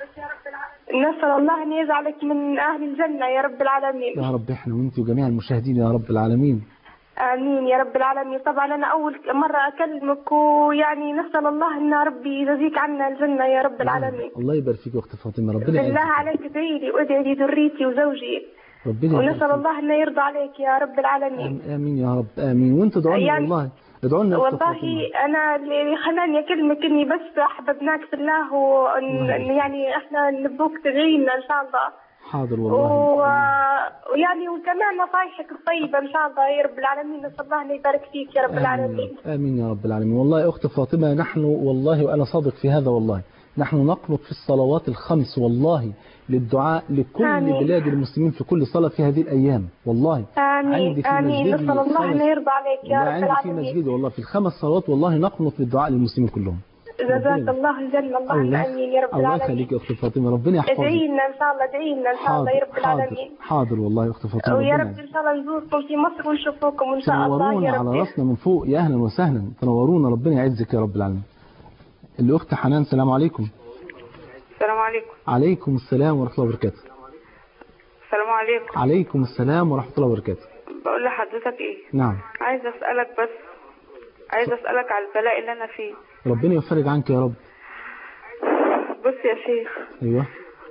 نسأل الله أن يجعلك من أهل الجنة يا رب العالمين يا رب احنا وانت وجميع المشاهدين يا رب العالمين آمين يا رب العالمين طبعا أنا أول مرة أكلمك ويعني نسأل الله أن ربي يجزيك عنا الجنة يا رب العالمين الله يبارك فيك يا اخت فاطمه ربنا بالله يعزك عليك ادعي لي وادعي لي ذريتي وزوجي ربنا يبارك ونسأل فيك. الله أنه يرضى عليك يا رب العالمين آم- امين يا رب امين وانت ادعوا لنا يعني- والله ادعوا لنا يا اخت والله فاطمه انا اللي خلاني اكلمك اني بس احببناك في الله وان إن يعني احنا نبوك تدعي لنا ان شاء الله حاضر و... والله ويعني وكمان نصايحك الطيبه ان شاء الله يا رب العالمين نسال الله انه يبارك فيك يا رب العالمين آمين, امين يا رب العالمين والله يا اخت فاطمه نحن والله وانا صادق في هذا والله نحن نقنط في الصلوات الخمس والله للدعاء لكل آمين. بلاد المسلمين في كل صلاه في هذه الايام والله عندي امين في امين مسجدي نسال الله خمس- انه يرضى عليك يا والله رب عندي في العالمين مسجدي والله في الخمس صلوات والله نقنط للدعاء للمسلمين كلهم جزاك الله الجنه اللهم امين يا رب الله العالمين يخليك يا اخت فاطمه ربنا يحفظك ادعي لنا ان شاء الله ادعي لنا ان شاء الله يا رب حاضر العالمين حاضر والله يا اخت فاطمه ويا ربنا رب ان شاء الله نزوركم في مصر ونشوفوكم ان شاء الله تنورونا يا على رب راسنا من فوق يا اهلا وسهلا تنورونا ربنا يعزك يا رب العالمين الاخت حنان السلام عليكم السلام عليكم عليكم السلام ورحمه الله وبركاته السلام عليكم عليكم السلام ورحمه الله وبركاته بقول لحضرتك ايه نعم عايزه اسالك بس عايزه اسالك على البلاء اللي انا فيه ربنا يفرج عنك يا رب بص يا شيخ ايوه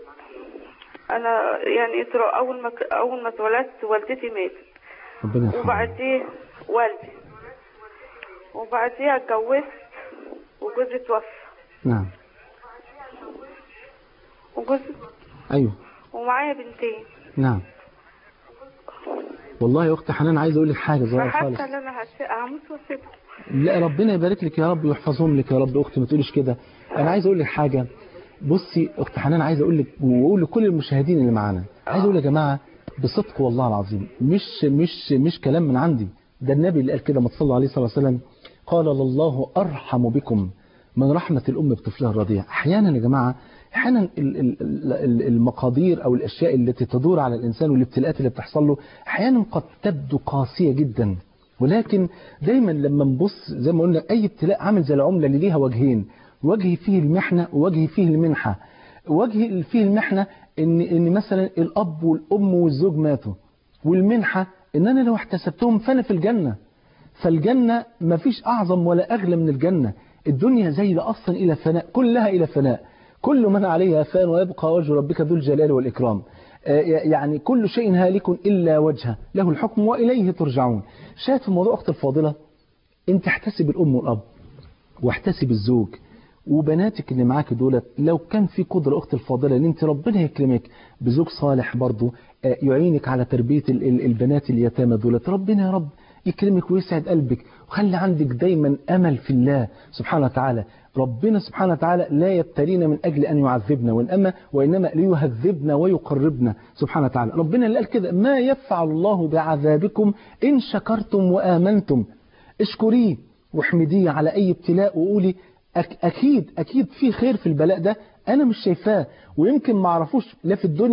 انا يعني ترى اول ما ك- اول ما اتولدت والدتي ماتت ربنا يرحمه وبعديه والدي وبعديها اتجوزت وجوزي توفى نعم وجوزي ايوه ومعايا بنتين نعم والله يا اخت حنان عايز اقول لك حاجه صغيره خالص فحاسه ان انا هس- هموت واسيبها لا ربنا يبارك لك يا رب ويحفظهم لك يا رب اختي ما تقوليش كده انا عايز اقول لك حاجه بصي اخت حنان عايز اقول لك واقول لكل المشاهدين اللي معانا عايز اقول يا جماعه بصدق والله العظيم مش مش مش كلام من عندي ده النبي اللي قال كده ما تصلوا عليه صلى الله عليه وسلم قال الله ارحم بكم من رحمه الام بطفلها الرضيع احيانا يا جماعه احيانا ال- ال- ال- المقادير او الاشياء التي تدور على الانسان والابتلاءات اللي بتحصل له احيانا قد تبدو قاسيه جدا ولكن دايما لما نبص زي ما قلنا اي ابتلاء عامل زي العمله اللي ليها وجهين وجه فيه المحنه ووجه فيه المنحه وجه اللي فيه المحنه ان ان مثلا الاب والام والزوج ماتوا والمنحه ان انا لو احتسبتهم فانا في الجنه فالجنه مفيش اعظم ولا اغلى من الجنه الدنيا زايله اصلا الى فناء كلها الى فناء كل من عليها فان ويبقى وجه ربك ذو الجلال والاكرام آه، يعني كل شيء هالك الا وجهه له الحكم واليه ترجعون شاهد في موضوع اخت الفاضله انت احتسب الام والاب واحتسب الزوج وبناتك اللي معاك دولت لو كان في قدرة أخت الفاضلة ان انت ربنا يكرمك بزوج صالح برضه آه، يعينك على تربية ال- ال- البنات اليتامى دولت ربنا يا رب يكرمك ويسعد قلبك وخلي عندك دايما أمل في الله سبحانه وتعالى ربنا سبحانه وتعالى لا يبتلينا من أجل أن يعذبنا وإنما, وإنما ليهذبنا ويقربنا سبحانه وتعالى ربنا اللي قال كده ما يفعل الله بعذابكم إن شكرتم وآمنتم اشكريه واحمديه على أي ابتلاء وقولي أك أكيد أكيد في خير في البلاء ده أنا مش شايفاه ويمكن ما اعرفوش لا في الدنيا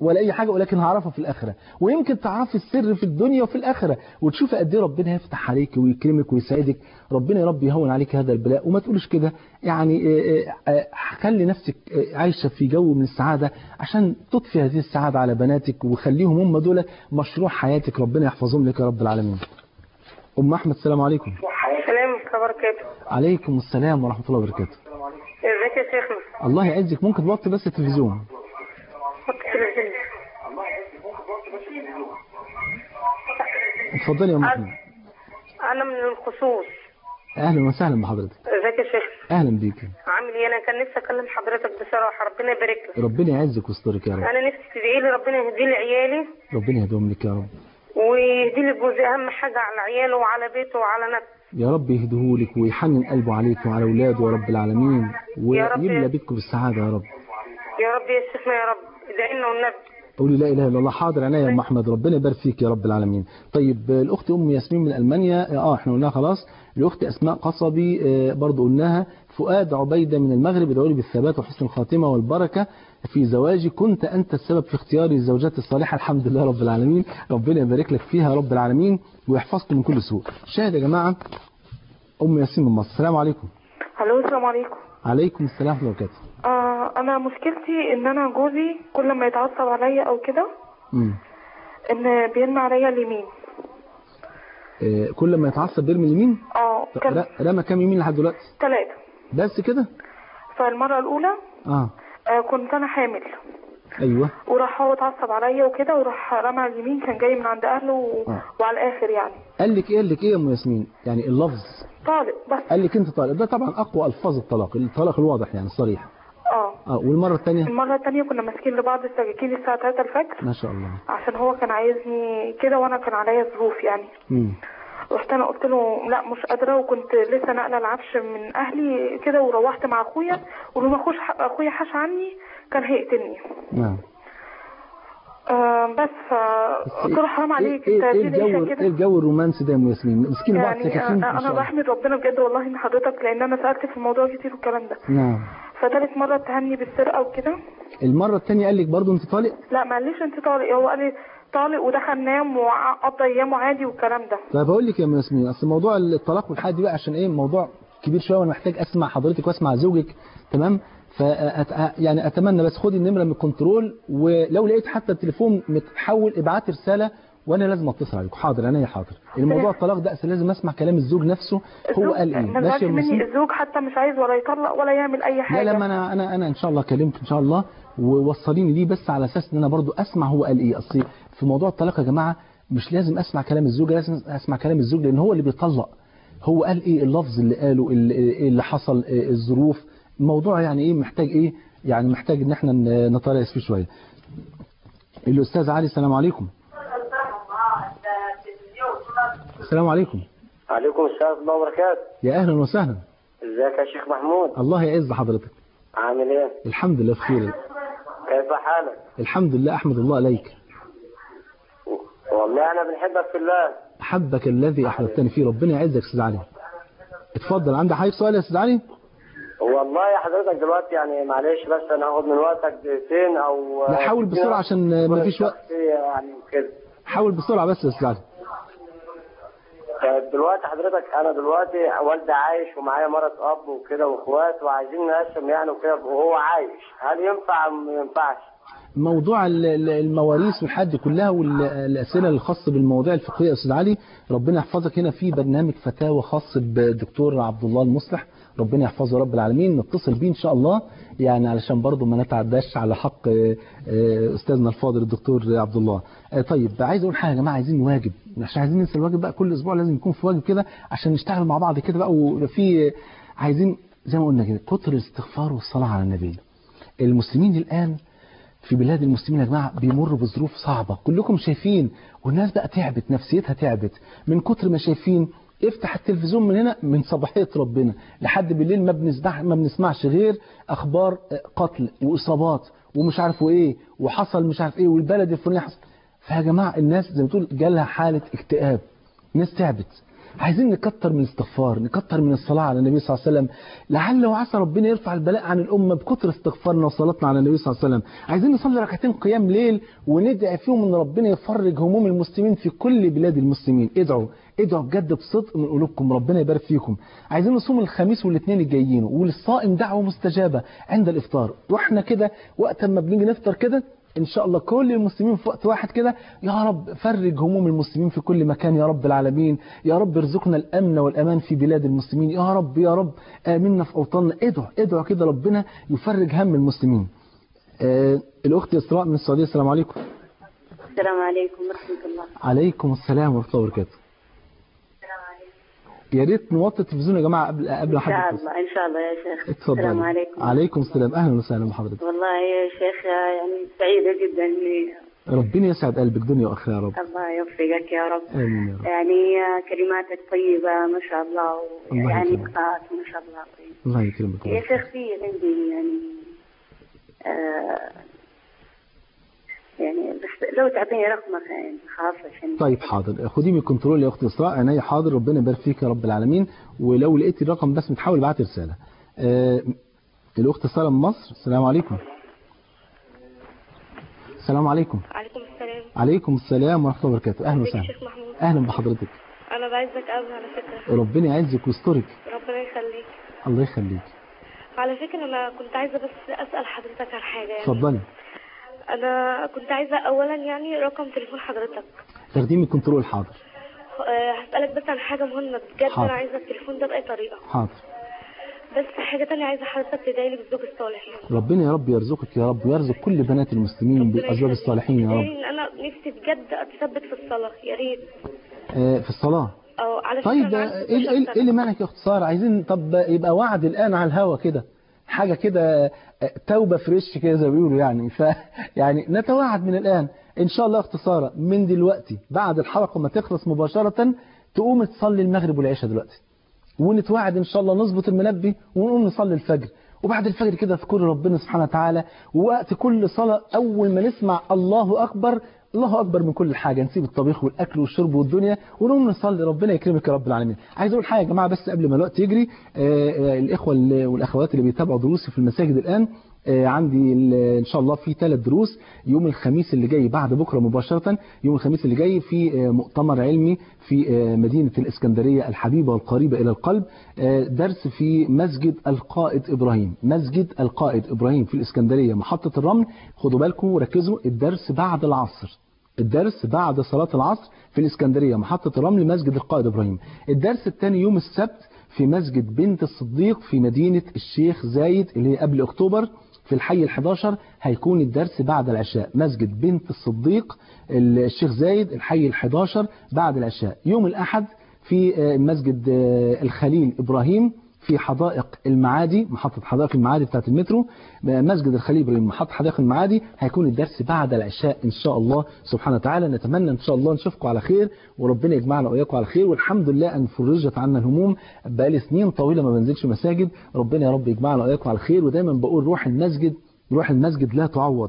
ولا اي حاجه ولكن هعرفها في الاخره ويمكن تعرفي السر في الدنيا وفي الاخره وتشوفي قد ايه ربنا يفتح عليك ويكرمك ويسعدك ربنا يا رب يهون عليك هذا البلاء وما تقولش كده يعني آه، آه، آه، خلي نفسك آه، عايشه في جو من السعاده عشان تضفي هذه السعاده على بناتك وخليهم هم دول مشروع حياتك ربنا يحفظهم لك يا رب العالمين ام احمد السلام عليكم السلام ورحمة الله وبركاته عليكم السلام ورحمه الله وبركاته ازيك يا شيخنا الله يعزك ممكن توطي بس التلفزيون حط التلفزيون اتفضلي يا ام احمد انا من الخصوص اهلا وسهلا بحضرتك ازيك يا شيخ اهلا بيك عامل ايه انا كان نفسي اكلم حضرتك بصراحة ربنا يبارك لك ربنا يعزك ويسترك يا رب انا نفسي تدعي لي ربنا يهدي لي عيالي ربنا يهديهم لك يا رب ويهدي لي جوزي اهم حاجة على عياله وعلى بيته وعلى نفسه يا رب يهديهولك ويحنن قلبه عليك وعلى اولاده يا رب العالمين يا رب. ويملى بيتكم بالسعاده يا رب يا رب يا شيخنا يا رب ادعي لنا والنبي قولي لا اله الا الله حاضر عينيا يا ام احمد ربنا يبارك فيك يا رب العالمين طيب آه، الاخت ام ياسمين من المانيا اه احنا قلناها خلاص الاخت اسماء قصبي آه، برضو قلناها فؤاد عبيده من المغرب ادعوا لي بالثبات وحسن الخاتمه والبركه في زواجي كنت انت السبب في اختياري الزوجات الصالحه الحمد لله رب العالمين ربنا يبارك لك فيها يا رب العالمين ويحفظكم من كل سوء شاهد يا جماعه ام ياسمين من مصر السلام عليكم الو السلام عليكم عليكم السلام ورحمه الله وبركاته آه انا مشكلتي ان انا جوزي كل ما يتعصب عليا او كده مم. ان بيرمي عليا اليمين آه، كل ما يتعصب بيرمي اليمين اه طب كان ر- رمى كام يمين لحد دلوقتي ثلاثة بس كده فالمرة الأولى اه آه كنت أنا حامل ايوه وراح هو اتعصب عليا وكده وراح رمى على اليمين كان جاي من عند أهله و... آه. وعلى الآخر يعني قال لك ايه قال لك ايه يا ام ياسمين يعني اللفظ طالق بس قال لك انت طالق ده طبعا اقوى الفاظ الطلاق الطلاق الواضح يعني الصريح اه اه والمره الثانيه المرة التانية كنا ماسكين لبعض السكاكين الساعة 3 الفجر ما شاء الله عشان هو كان عايزني كده وأنا كان عليا ظروف يعني امم رحت انا قلت له لا مش قادره وكنت لسه ناقله العفش من اهلي كده وروحت مع اخويا ولما اخوش اخويا حاش عني كان هيقتلني نعم آه بس فقلت له حرام عليك ايه, انت إيه ليه الجو ليش ايه كده الجو الرومانسي ده يا ام ياسمين مسكين بعض يعني سكاكين ما انا شاء انا الله بحمد ربنا بجد والله ان حضرتك لان انا سالت في الموضوع كتير والكلام ده نعم فتالت مره اتهمني بالسرقه وكده المره الثانيه قال لك برضه انت طالق لا ما قاليش انت طالق هو قال لي طالق ودخل نام وقضى ايامه عادي والكلام ده طيب هقول لك يا ام ياسمين اصل موضوع الطلاق والحاجات دي بقى عشان ايه موضوع كبير شويه وانا محتاج اسمع حضرتك واسمع زوجك تمام ف يعني اتمنى بس خدي النمره من الكنترول ولو لقيت حتى التليفون متحول ابعت رساله وانا لازم اتصل عليكم حاضر عينيا حاضر الموضوع الطلاق ده أصل لازم اسمع كلام الزوج نفسه هو الزوج- قال ايه ما ماشي زعلش يا أم مني ياسمين؟ الزوج حتى مش عايز ولا يطلق ولا يعمل اي لا حاجه لا ما انا انا انا ان شاء الله كلمت ان شاء الله ووصليني ليه بس على اساس ان انا برضو اسمع هو قال ايه اصل في موضوع الطلاق يا جماعه مش لازم اسمع كلام الزوجه لازم اسمع كلام الزوج لان هو اللي بيطلق هو قال ايه اللفظ اللي قاله اللي, إيه اللي حصل إيه الظروف الموضوع يعني ايه محتاج ايه يعني محتاج ان احنا ن- نتريث فيه شويه الاستاذ علي السلام عليكم السلام عليكم عليكم السلام ورحمة الله وبركاته يا اهلا وسهلا ازيك يا شيخ محمود الله يعز حضرتك عامل ايه الحمد لله بخير كيف حالك الحمد لله احمد الله عليك والله انا بنحبك في الله أحبك الذي أحببتني فيه ربنا يعزك يا أستاذ علي اتفضل عندك حضرتك سؤال يا أستاذ علي والله يا حضرتك دلوقتي يعني معلش بس انا هاخد من وقتك دقيقتين او لا حاول بسرعة عشان ما فيش وقت يعني كده حاول بسرعة بس يا أستاذ علي طيب دلوقتي حضرتك انا دلوقتي والدي عايش ومعايا مرة اب وكده واخوات وعايزين نقسم يعني وكده وهو عايش هل ينفع أم ما ينفعش؟ موضوع ال- ال- المواريث والحاجات دي كلها والأسئلة الخاصة بالمواضيع الفقهية يا أستاذ علي ربنا يحفظك هنا في برنامج فتاوى خاص بالدكتور عبد الله المصلح ربنا يحفظه رب العالمين نتصل بيه إن شاء الله يعني علشان برضه ما نتعداش على حق آه، آه، أستاذنا الفاضل الدكتور عبد الله آه، طيب عايز أقول حاجة يا جماعة عايزين واجب عشان عايزين ننسى الواجب بقى كل أسبوع لازم يكون في واجب كده عشان نشتغل مع بعض كده بقى وفي عايزين زي ما قلنا كده كتر الاستغفار والصلاة على النبي المسلمين الآن في بلاد المسلمين يا جماعه بيمروا بظروف صعبه كلكم شايفين والناس بقى تعبت نفسيتها تعبت من كتر ما شايفين افتح التلفزيون من هنا من صباحيه ربنا لحد بالليل ما بنسمع ما بنسمعش غير اخبار قتل واصابات ومش عارف ايه وحصل مش عارف ايه والبلد الفلانيه حصل فيا جماعه الناس زي ما تقول جالها حاله اكتئاب ناس تعبت عايزين نكتر من الاستغفار نكتر من الصلاة على النبي صلى الله عليه وسلم لعل وعسى ربنا يرفع البلاء عن الأمة بكتر استغفارنا وصلاتنا على النبي صلى الله عليه وسلم عايزين نصلي ركعتين قيام ليل وندعي فيهم ان ربنا يفرج هموم المسلمين في كل بلاد المسلمين ادعوا ادعوا بجد بصدق من قلوبكم ربنا يبارك فيكم عايزين نصوم الخميس والاثنين الجايين وللصائم دعوة مستجابة عند الإفطار واحنا كده وقت ما بنيجي نفطر كده ان شاء الله كل المسلمين في وقت واحد كده يا رب فرج هموم المسلمين في كل مكان يا رب العالمين يا رب ارزقنا الامن والامان في بلاد المسلمين يا رب يا رب امنا في اوطاننا ادعوا ادعوا كده ربنا يفرج هم المسلمين آه الاخت اسراء من السعوديه السلام عليكم السلام عليكم ورحمة الله عليكم السلام ورحمه الله وبركاته يا ريت نوطي التلفزيون يا جماعه قبل قبل إن حد شاء يتصل. الله إن شاء الله يا شيخ اتفضل السلام عليكم عليكم السلام اهلا وسهلا بحضرتك والله يا شيخ يعني سعيدة جدا إني ربنا يسعد قلبك دنيا واخره يا رب الله يوفقك يا رب امين يا رب يعني كلماتك طيبة ما شاء الله الله يعني يكرمك. نقاط ما شاء الله طيب. الله يكرمك يا شيخ في عندي يعني آه يعني بس لو تعطيني رقمك يعني خاص عشان طيب حاضر خدي من الكنترول يا اخت اسراء عينيا حاضر ربنا يبارك فيك يا رب العالمين ولو لقيتي الرقم بس تحاول ابعت رساله آه الاخت ساره من مصر السلام عليكم السلام عليكم عليكم السلام عليكم السلام ورحمه الله وبركاته اهلا ازيك يا وسهلا شيخ محمود اهلا بحضرتك انا بعزك قوي على فكره ربنا يعزك ويسترك ربنا يخليك الله يخليك على فكره انا كنت عايزه بس اسال حضرتك عن حاجه يعني اتفضلي انا كنت عايزه اولا يعني رقم تليفون حضرتك تاخديه من الكنترول حاضر أه هسالك بس عن حاجه مهمه بجد حاضر. انا عايزه التليفون ده باي طريقه حاضر بس حاجه تانية عايزه حضرتك تدعي لي بالزوج الصالح يعني ربنا يا رب يرزقك يا رب ويرزق كل بنات المسلمين بالازواج الصالحين يا تدعي رب لي ان انا نفسي بجد اتثبت في الصلاه يا ريت آه في الصلاه او على فكره طيب أنا آه، عندي ايه إيه- إيه اللي معنى يا اخت ساره عايزين طب يبقى وعد الان على الهوا كده حاجه كده آه، توبه فريش كده زي ما بيقولوا يعني ف يعني نتوعد من الان ان شاء الله يا اخت ساره من دلوقتي بعد الحلقه ما تخلص مباشره تقوم تصلي المغرب والعشاء دلوقتي ونتوعد ان شاء الله نظبط المنبه ونقوم نصلي الفجر وبعد الفجر كده اذكروا ربنا سبحانه وتعالى ووقت كل صلاة أول ما نسمع الله أكبر الله أكبر من كل حاجة نسيب الطبيخ والأكل والشرب والدنيا ونقوم نصلي ربنا يكرمك يا رب العالمين عايز أقول حاجة يا جماعة بس قبل ما الوقت يجري آه، آه، الإخوة اللي- والأخوات اللي بيتابعوا دروسي في المساجد الآن آه، عندي ال- ان شاء الله في ثلاث دروس يوم الخميس اللي جاي بعد بكره مباشره يوم الخميس اللي جاي في آه، مؤتمر علمي في آه، مدينه الاسكندريه الحبيبه والقريبه الى القلب آه، درس في مسجد القائد ابراهيم مسجد القائد ابراهيم في الاسكندريه محطه الرمل خدوا بالكم وركزوا الدرس بعد العصر الدرس بعد صلاة العصر في الإسكندرية محطة الرمل مسجد القائد إبراهيم الدرس الثاني يوم السبت في مسجد بنت الصديق في مدينة الشيخ زايد اللي هي قبل أكتوبر في الحي ال11 هيكون الدرس بعد العشاء مسجد بنت الصديق الشيخ زايد الحي ال11 بعد العشاء يوم الأحد في آه، مسجد آه، الخليل إبراهيم في حدائق المعادي محطة حدائق المعادي بتاعت المترو مسجد الخليل إبراهيم محطة حدائق المعادي هيكون الدرس بعد العشاء إن شاء الله سبحانه وتعالى نتمنى إن شاء الله نشوفكم على خير وربنا يجمعنا وإياكم على خير والحمد لله أن فرجت عنا الهموم بقالي سنين طويلة ما بنزلش مساجد ربنا يا رب يجمعنا وإياكم على خير ودايما بقول روح المسجد روح المسجد لا تعوض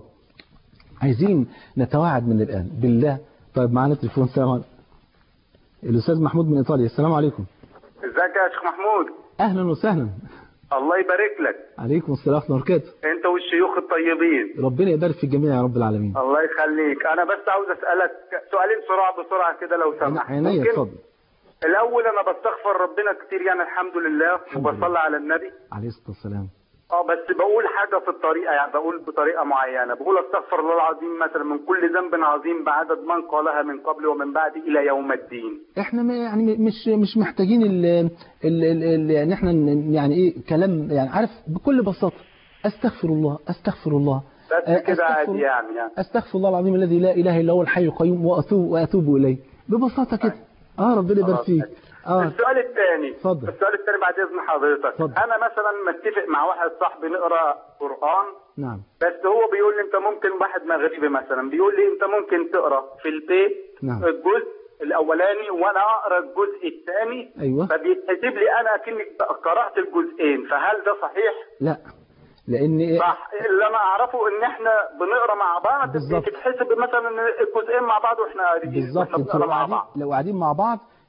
عايزين نتواعد من الآن بالله طيب معانا تليفون السلام عليكم الأستاذ محمود من إيطاليا السلام عليكم ازيك يا شيخ محمود أهلا وسهلا الله يبارك لك عليكم السلام ورحمة الله وبركاته انت والشيوخ الطيبين ربنا يبارك في الجميع يا رب العالمين الله يخليك انا بس عاوز اسالك سؤالين بسرعه بسرعه كده لو سمحت عينيا ممكن؟ اتفضل الاول انا بستغفر ربنا كتير يعني الحمد لله وبصلي على النبي عليه الصلاة والسلام اه بس بقول حاجه في الطريقه يعني بقول بطريقه معينه بقول استغفر الله العظيم مثلا من كل ذنب عظيم بعدد من قالها من قبل ومن بعد الى يوم الدين احنا ما- يعني مش مش محتاجين ال ال ال ال يعني احنا ن- يعني ايه كلام يعني عارف بكل بساطة استغفر الله استغفر الله بس آه، كده أستغفر- عادي يعني يعني استغفر الله العظيم الذي لا اله الا هو الحي القيوم واتوب واتوب اليه ببساطة كده اه ربنا يبارك خلاص. فيك اه السؤال الثاني اتفضل. السؤال الثاني بعد اذن حضرتك اتفضل. انا مثلا متفق مع واحد صاحبي نقرا قران نعم بس هو بيقول لي انت ممكن واحد مغربي مثلا بيقول لي انت ممكن تقرا في البيت نعم. الجزء الاولاني وانا اقرا الجزء الثاني ايوه فبيتحسب لي انا كنك قرات الجزئين فهل ده صحيح؟ لا لان إيه؟ صح اللي انا اعرفه ان احنا بنقرا مع بعض بالظبط. بتتحسب مثلا ان الجزئين مع بعض واحنا قاعدين بالظبط واحنا انتوا بنقرا لو مع قاعدين بعض لو قاعدين مع بعض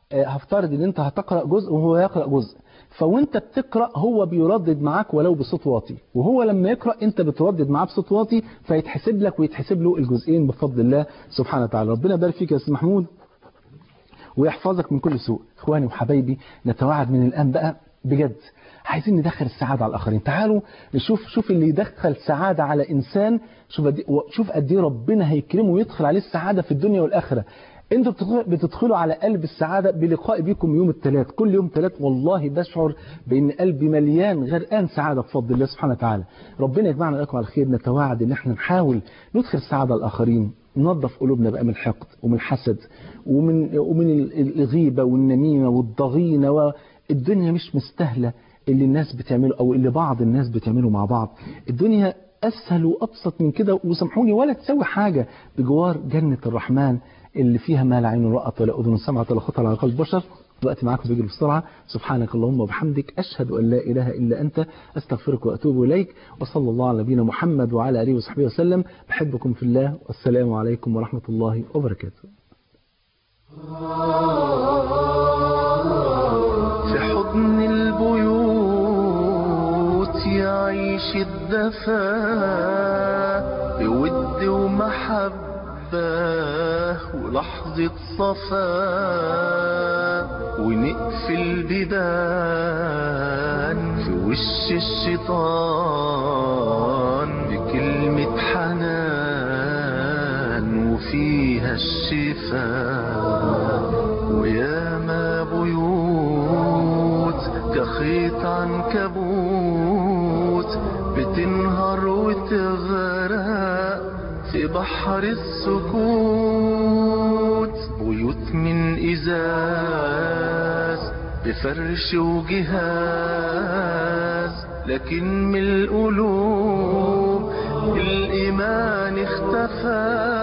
آه، هفترض ان انت هتقرا جزء وهو يقرا جزء فوانت بتقرا هو بيردد معاك ولو بصوت واطي وهو لما يقرا انت بتردد معاه بصوت واطي فيتحسب لك ويتحسب له الجزئين بفضل الله سبحانه وتعالى ربنا يبارك فيك يا استاذ محمود ويحفظك من كل سوء اخواني وحبايبي نتواعد من الان بقى بجد عايزين ندخل السعادة على الآخرين تعالوا نشوف شوف اللي يدخل سعادة على إنسان شوف قد إيه- شوف قد ايه ربنا هيكرمه ويدخل عليه السعادة في الدنيا والآخرة انتوا بتدخلوا- بتدخلوا على قلب السعادة بلقاء بكم يوم الثلاث كل يوم ثلاث والله بشعر بان قلبي مليان غرقان سعادة بفضل الله سبحانه وتعالى ربنا يجمعنا لكم على الخير نتواعد ان احنا نحاول ندخل السعادة على الآخرين ننظف قلوبنا بقى من الحقد ومن الحسد ومن ومن ال- الغيبة والنميمة والضغينة والدنيا مش مستاهلة اللي الناس بتعمله او اللي بعض الناس بتعمله مع بعض الدنيا اسهل وابسط من كده وسامحوني ولا تسوي حاجة بجوار جنة الرحمن اللي فيها ما لا عين رأت ولا أذن سمعت ولا خطر على قلب بشر الوقت معاكم بيجري بسرعة سبحانك اللهم وبحمدك أشهد أن لا إله إلا أنت أستغفرك وأتوب إليك وصلى الله على نبينا محمد وعلى آله وصحبه وسلم بحبكم في الله والسلام عليكم ورحمة الله وبركاته في حضن البيوت يعيش الدفا بود ومحبة ولحظة صفا ونقفل بيبان في وش الشيطان بكلمة حنان وفيها الشفاء وياما بيوت كخيط عنكبوت بتنهار وتغرق في بحر السكوت بيوت من إزاز بفرش وجهاز لكن من القلوب الإيمان اختفى